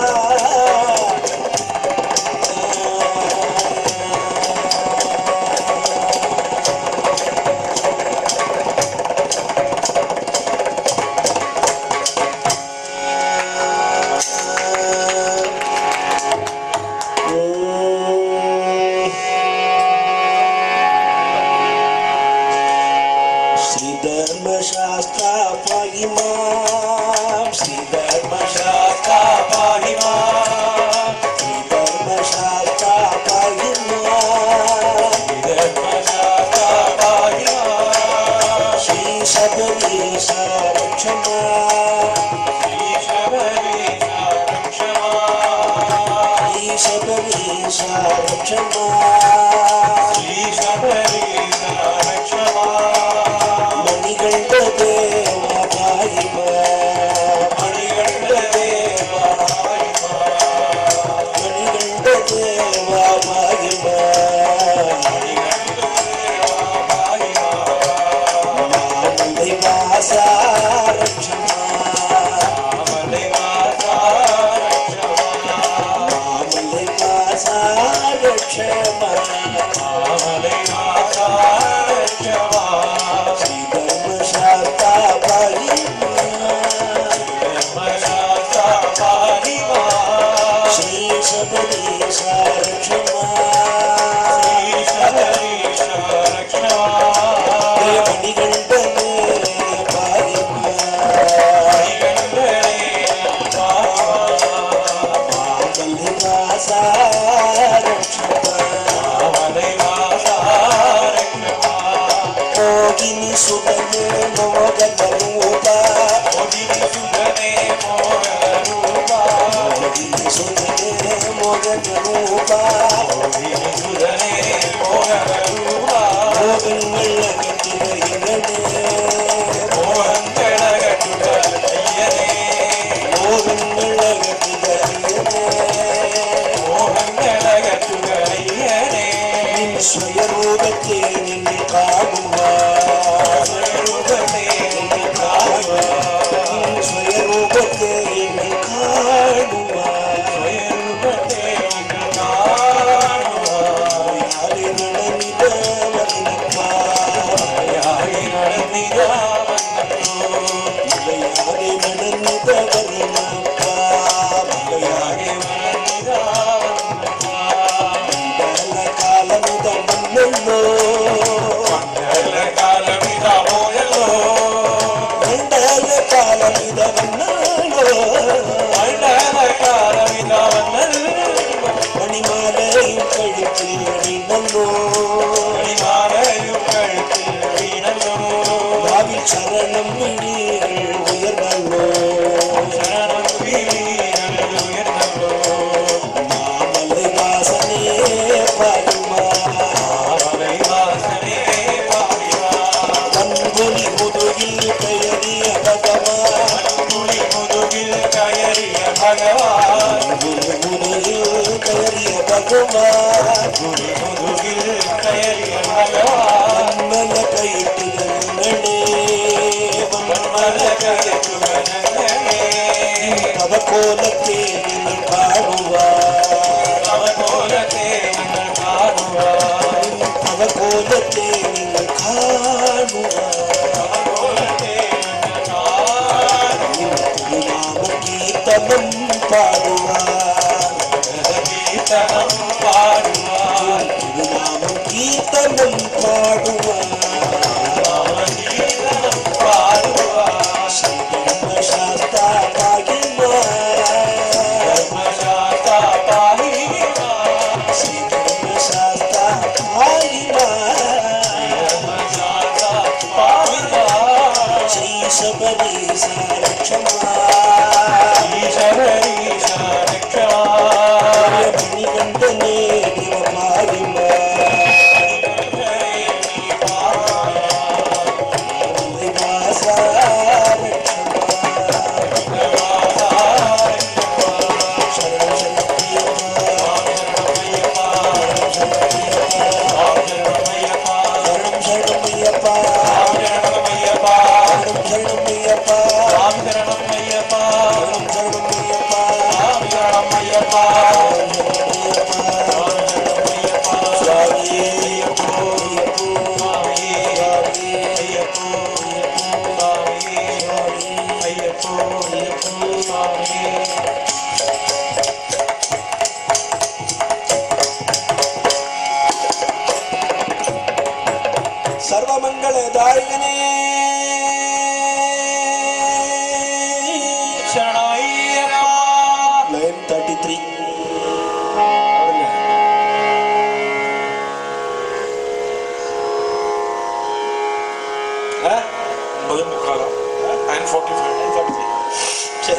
[SPEAKER 1] श्रीधर्मशास्त्रा पाहि मां श्रीधर्मशास्त्रा पाहि मां श्रीधर्मशास्त्रा पाहि मां श्रीधर्मशास्त्रा पाहि मां श्री शबरीश रक्षमा श्री शबरीश रक्षमा श्री शबरीश रक्षमा श्री शबरीश रक्षमा மணிகண்ட தேவா பாயிமா மணிகண்ட தேவா பாயிமா மணிகண்ட தேவா பாயிமா மாமலை வாசா ரட்சமா மாமலை வாசா ரட்சமா மாமலை வாசா ரட்சமா மாமலை வாசா ரட்சமா ஸ்ரீ தர்மசாஸ்தா பாலிமா தர்மசாஸ்தா பாலிமா ஸ்ரீ சபரீஷ ரட்சமா ஸ்ரீ சபரீஷ ரட்சமா மணிகண்டனே பாலிமா மணிகண்டனே பாலிமா மாமலை வாசா ரட்சமா மாமலை வாசா ரட்சமா மோகினி சுடனே மோகனூபா மோகினி சுடனே மோகனூபா மோகினி சுடனே மோகனூபா மோகினி சுடனே மோகனூபா மோகங்கள் கட்டுரையிலே மோகங்கள் கட்டுரையிலே மோகங்கள் கட்டுரையிலே மோகங்கள் கட்டுரையிலே நின் സ്വയരൂപത്തെ നിന്നെ കാണുക സ്വയരൂപത്തെ നിന്നെ കാണുക നിൻ സ്വയരൂപത്തെ നിന്നെ കാണുക സ്വയരൂപത്തെ നിന്നെ കാണുക യാരെ നടന്നിത വന്നിപ്പ യാരെ നടന്നിത വന്നോ യാരെ നടന്നിത വന്നിപ്പ യാരെ നടന്നിത വന്നോ കാലമുത മണ്ണുള്ളോ മണ്ഡല കാലമിത പോയല്ലോ മണ്ഡല കാലമിത വന്നാലോ മണ്ഡല കാലമിത വന്നല്ലോ മണിമാലയും കഴുത്തിൽ അണിണല്ലോ മണിമാലയും കഴുത്തിൽ അണിണല്ലോ ഭാവി ശരണം വിളികൾ ഉയർന്നല്ലോ ശരണം വിളികൾ ഉയർന്നല്ലോ മാമலை வாசனே பாடுமா மாமலை வாசனே பாடுமா கண்புலி முதுகில் கயறிய பகவான் கண்புலி முதுகில் கயறிய பகவான் கண்புலி முதுகில் கயறிய பகவான் கண்புலி முதுகில் கீதமும் பாடுவார் ஸ்ரீதர்ம சாஸ்தா பாகிமார் ஸ்ரீதர்ம சாஸ்தா பாகிமார் ஸ்ரீ சபரீச லட்சமா மணிகண்டனே திவ சர்வமங்களதாயினே நைன் தேர்ட்டி த்ரீ சரி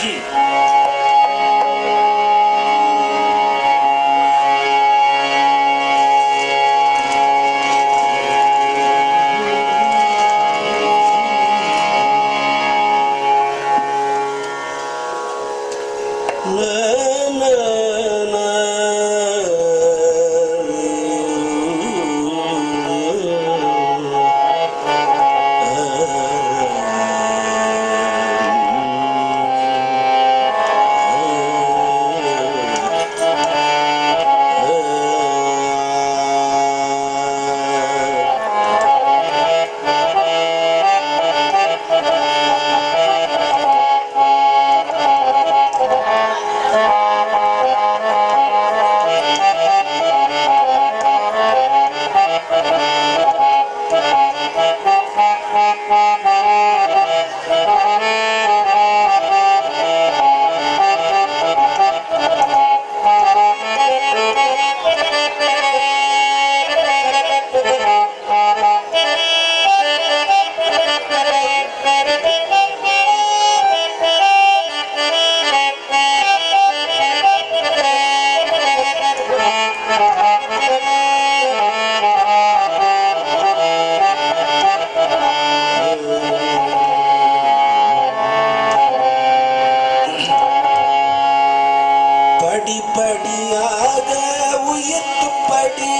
[SPEAKER 1] படிப்படியாக உயர்த்தும்படி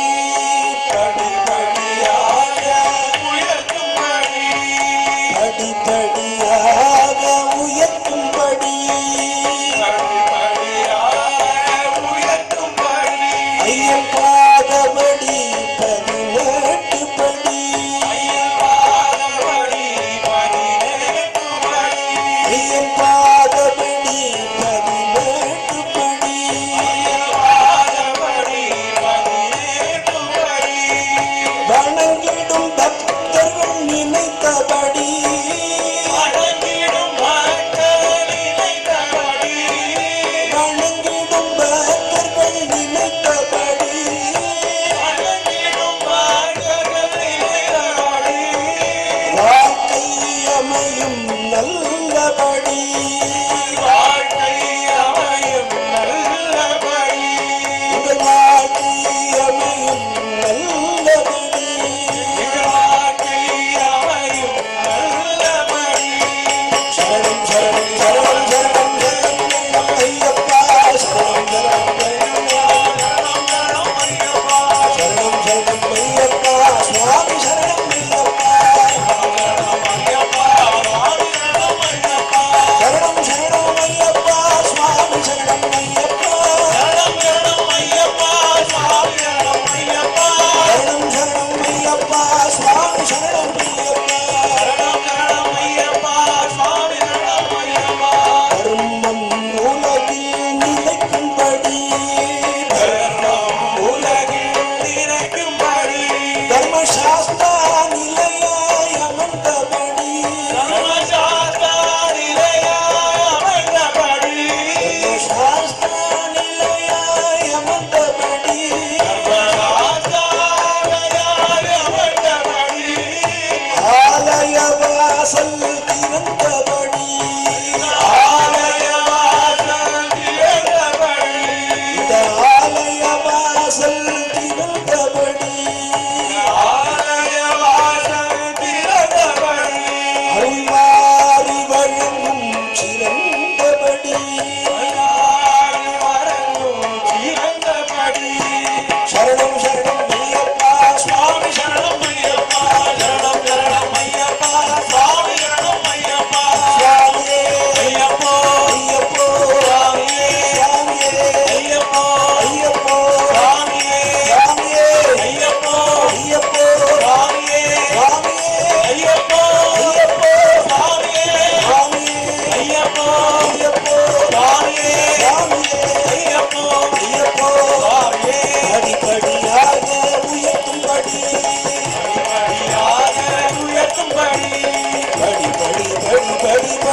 [SPEAKER 1] படிப்படியாக உயர்த்தும்படி ஐயன் பாதமே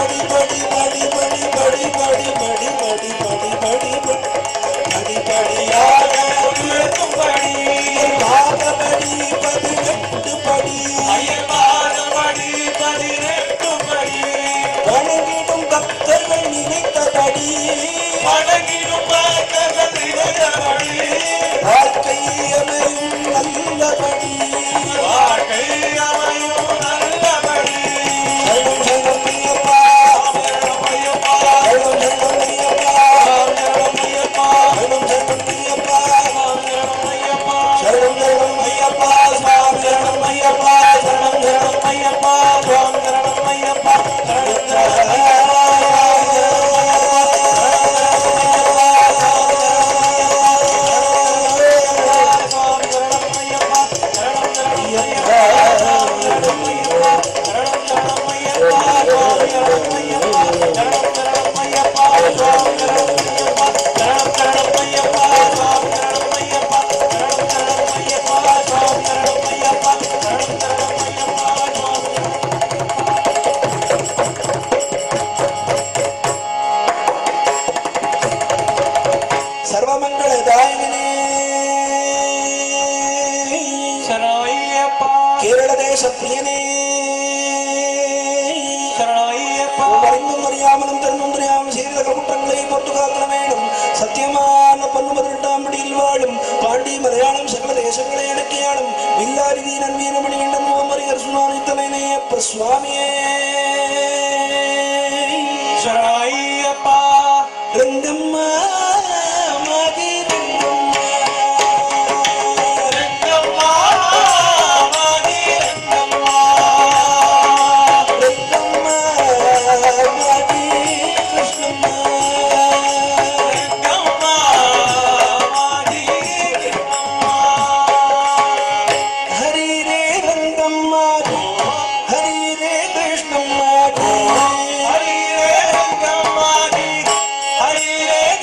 [SPEAKER 1] படி படி படி படி படி படி படி படி படி படி படி படியாக
[SPEAKER 2] உயர்த்தும்படி
[SPEAKER 1] பாகபடி பதினெட்டு படி
[SPEAKER 2] ஐயன் பாதபடி பதினெட்டு படி
[SPEAKER 1] வணங்கிடும் பக்தர்கள் நினைத்தபடி
[SPEAKER 2] வணங்கிடும் பக்தர்கள் நினைத்தபடி
[SPEAKER 1] வாழ்க்கை அமையும் நல்லபடி
[SPEAKER 2] வாழ்க்கை அமையும் நல்லபடி
[SPEAKER 1] சரணம் சரணம் ஐயப்பா
[SPEAKER 2] சரணமையப்பா
[SPEAKER 1] சரணம் சரணம் ஐயப்பா
[SPEAKER 2] சரணமையப்பா
[SPEAKER 1] சரணம் சரணம் ஐயப்பா
[SPEAKER 2] சரணமையப்பா
[SPEAKER 1] சரணம் சரணம் ஐயப்பா சுவாமி சரணம் ஐயப்பா சரணம் சரணம் ஐயப்பா சுவாமி சரணம் ஐயப்பா சரணம் சரணம் சர்வமங்களதாயினே
[SPEAKER 2] சரணமையப்பா
[SPEAKER 1] கேரள தேச பிரியனே
[SPEAKER 2] சரணமையப்பா
[SPEAKER 1] அறிந்தும் அறியாமலும் தெரிந்தும் தெரியாமல் செய்த குற்றங்களை பொறுத்து காத்தல வேண்டும் சத்தியமான பொண்ணு பதினெட்டாம் படியில் வாழும் பாண்டி மலையாளம் சகல தேசங்களை அடக்கியாளும் வில்லாரி வீரன் வீரமணி கண்டன் ஓமரிகர் சுனானி தலைநேயப்ப சுவாமியே
[SPEAKER 2] சரணமையப்பா
[SPEAKER 1] ரங்கம்மா மதி ரங்கம்மா
[SPEAKER 2] ரங்கம்மா மதி ரங்கம்மா
[SPEAKER 1] ரங்கம்மா மதி கிருஷ்ணம்மா
[SPEAKER 2] ரங்கம்மா மதி ரங்கம்மா
[SPEAKER 1] ஹரி ரே ரங்கம்மா ஹரி ரே கிருஷ்ணம்மா
[SPEAKER 2] ஹரி ரே ரங்கம்மா ஹரி ரே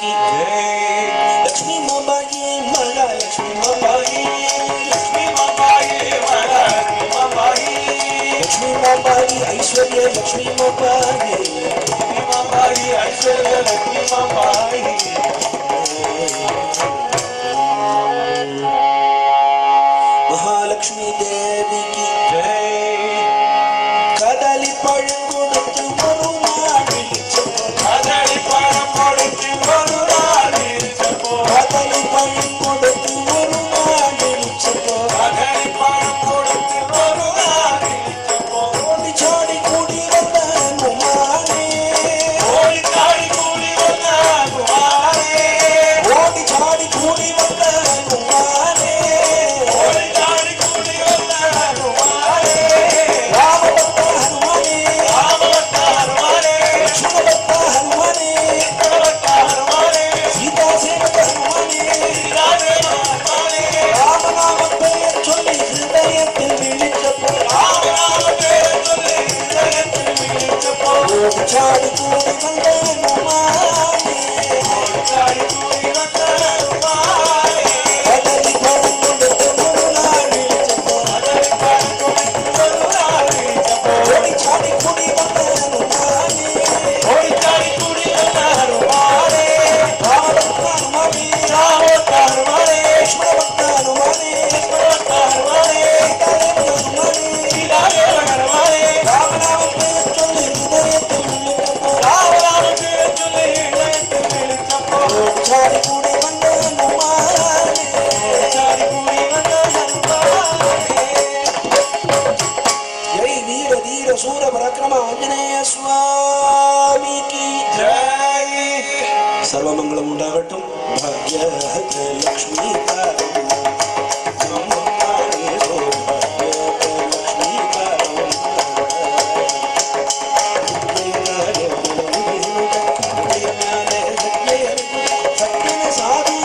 [SPEAKER 1] की लक्ष्मी मोबाई महालक्ष्मी मोबाई
[SPEAKER 2] लक्ष्मी माबाई मला लक्ष्मी माबाई
[SPEAKER 1] लक्ष्मी मोबाई ऐश्वर्य लक्ष्मी मोबाई
[SPEAKER 2] लक्ष्मी माबाई ऐश्वर्य लक्ष्मी माबाई
[SPEAKER 1] महालक्ष्मी देवी की
[SPEAKER 2] जय
[SPEAKER 1] கதலி பழம் கொடுத்து ஒரு நாள் வெளிச்சம்
[SPEAKER 2] அதடி பணம் கொடுத்து ஒரு நாள் இருச்சப்போ
[SPEAKER 1] கதலி பழம் கொடுத்து ஒரு நாள் வெளிச்சம்
[SPEAKER 2] அதடி பணம் கொடுத்து ஒரு நாள் இருச்சப்போ
[SPEAKER 1] ஓடி சாடி கூடி வந்த குமாரே
[SPEAKER 2] ஓடி தாடி கூடி வந்த குமாரே
[SPEAKER 1] ஓடி சாடி கூடி வந்த குமாரே
[SPEAKER 2] ஓடி தாடி கூடி வந்த குமாரே
[SPEAKER 1] ராமபக்த ஹனுமானே
[SPEAKER 2] ராமவட்ட ஹனுமானே
[SPEAKER 1] லக்ஷ்மணபக்த ஹனுமானே
[SPEAKER 2] லக்ஷ்மணவட்ட ஹனுமானே
[SPEAKER 1] சீதா சேவக ஹனுமானே
[SPEAKER 2] சீதாதேவ ஹனுமானே
[SPEAKER 1] ராமநாமத்தை சொல்லி ஹிருதயத்தில் விழிச்சப்போ
[SPEAKER 2] ராமநாம பேரை சொல்லி இதயத்தில் விழிச்சப்போ
[SPEAKER 1] ஓடி சாடி கூடி வந்த குமாரே
[SPEAKER 2] ஓடி தாடி கூடி வந்த குமாரே
[SPEAKER 1] கதலி பழம் கொடுத்து ஒரு நாள் வெளிச்சம்
[SPEAKER 2] அதடி பணம் கொடுத்து ஒரு நாள் இருச்சப்போ
[SPEAKER 1] ஓடி சாடி கூடி வந்த குமாரே
[SPEAKER 2] ஓடி தாடி கூடி வந்த ஹனுமானே
[SPEAKER 1] ராமபக்த ஹனுமானே
[SPEAKER 2] ராமவட்ட ஹனுமானே
[SPEAKER 1] லக்ஷ்மணபக்த ஹனுமானே
[SPEAKER 2] லக்ஷ்மணவட்ட ஹனுமானே
[SPEAKER 1] சீதாதேவ ஹனுமானே
[SPEAKER 2] சீதாதேவ ஹனுமானே
[SPEAKER 1] ராமநாமத்தை சொல்லி ஹிருதயத்தில் விழிச்சப்போ
[SPEAKER 2] ராமநாம பேரை சொல்லி இதயத்தில் விழிச்சப்போ
[SPEAKER 1] சாடி கூடி வந்த குமாரே
[SPEAKER 2] தாடி கூடி வந்த ஹனுமானே
[SPEAKER 1] ஜெய் வீர தீர சூர பரக்கிரம ஆஞ்சநேய சுவாமி கி
[SPEAKER 2] ஜெய்
[SPEAKER 1] சர்வமங்கலம் உண்டாகட்டும் பாக்ய லக்ஷ்மி சாது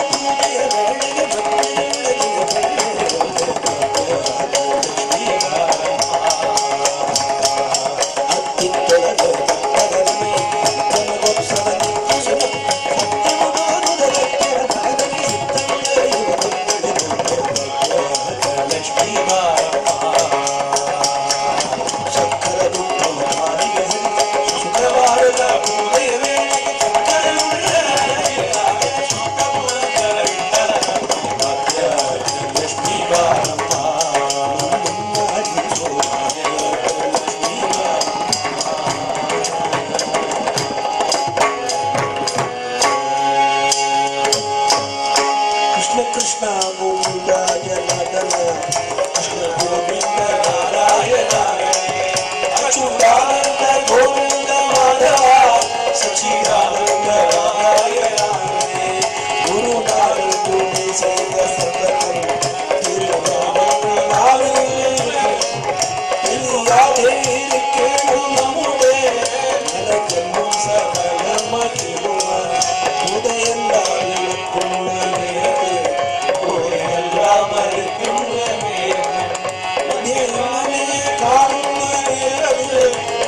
[SPEAKER 1] कृष्ण कृष्ण गोविंद जनार्दन कृष्ण गोविंद नारायण अच्युतानंद गोविंद माधव सचिदानंद नारायण गुरु नानक गुरु सहित सततम திருநாமம் இல்லாதே கேளும் நம்முடைய நலஜன்மம் சகல மகிழ்வான் உதயந்தாள் கொண்டே
[SPEAKER 2] எல்லாம் இருக்கின்றமே
[SPEAKER 1] தேவனே காருண்யமே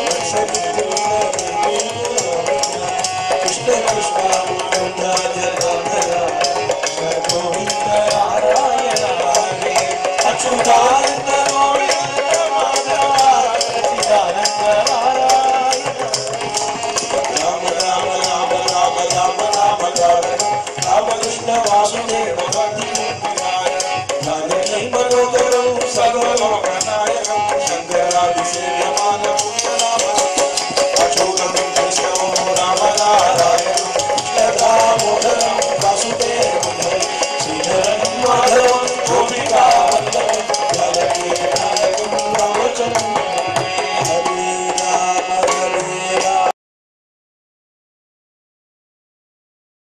[SPEAKER 1] கிருஷ்ண கிருஷ்ண முகுந்த ஜனார்தன கோவிந்த
[SPEAKER 2] நாராயணானே அச்சுதானந்த கோவிந்த மாதவ சச்சிதானந்த நாராயண
[SPEAKER 1] ராம ராம ராம ராம ராம ராம தாரக ராமகிருஷ்ண வாசுதேவ பக்தி ஜானகி மனோகரம் சர்வலோகநாயகம் சங்கராதிசேவியமான புண்ணியநாம அசோகம் கிருஷ்ணோ ராம நாராயண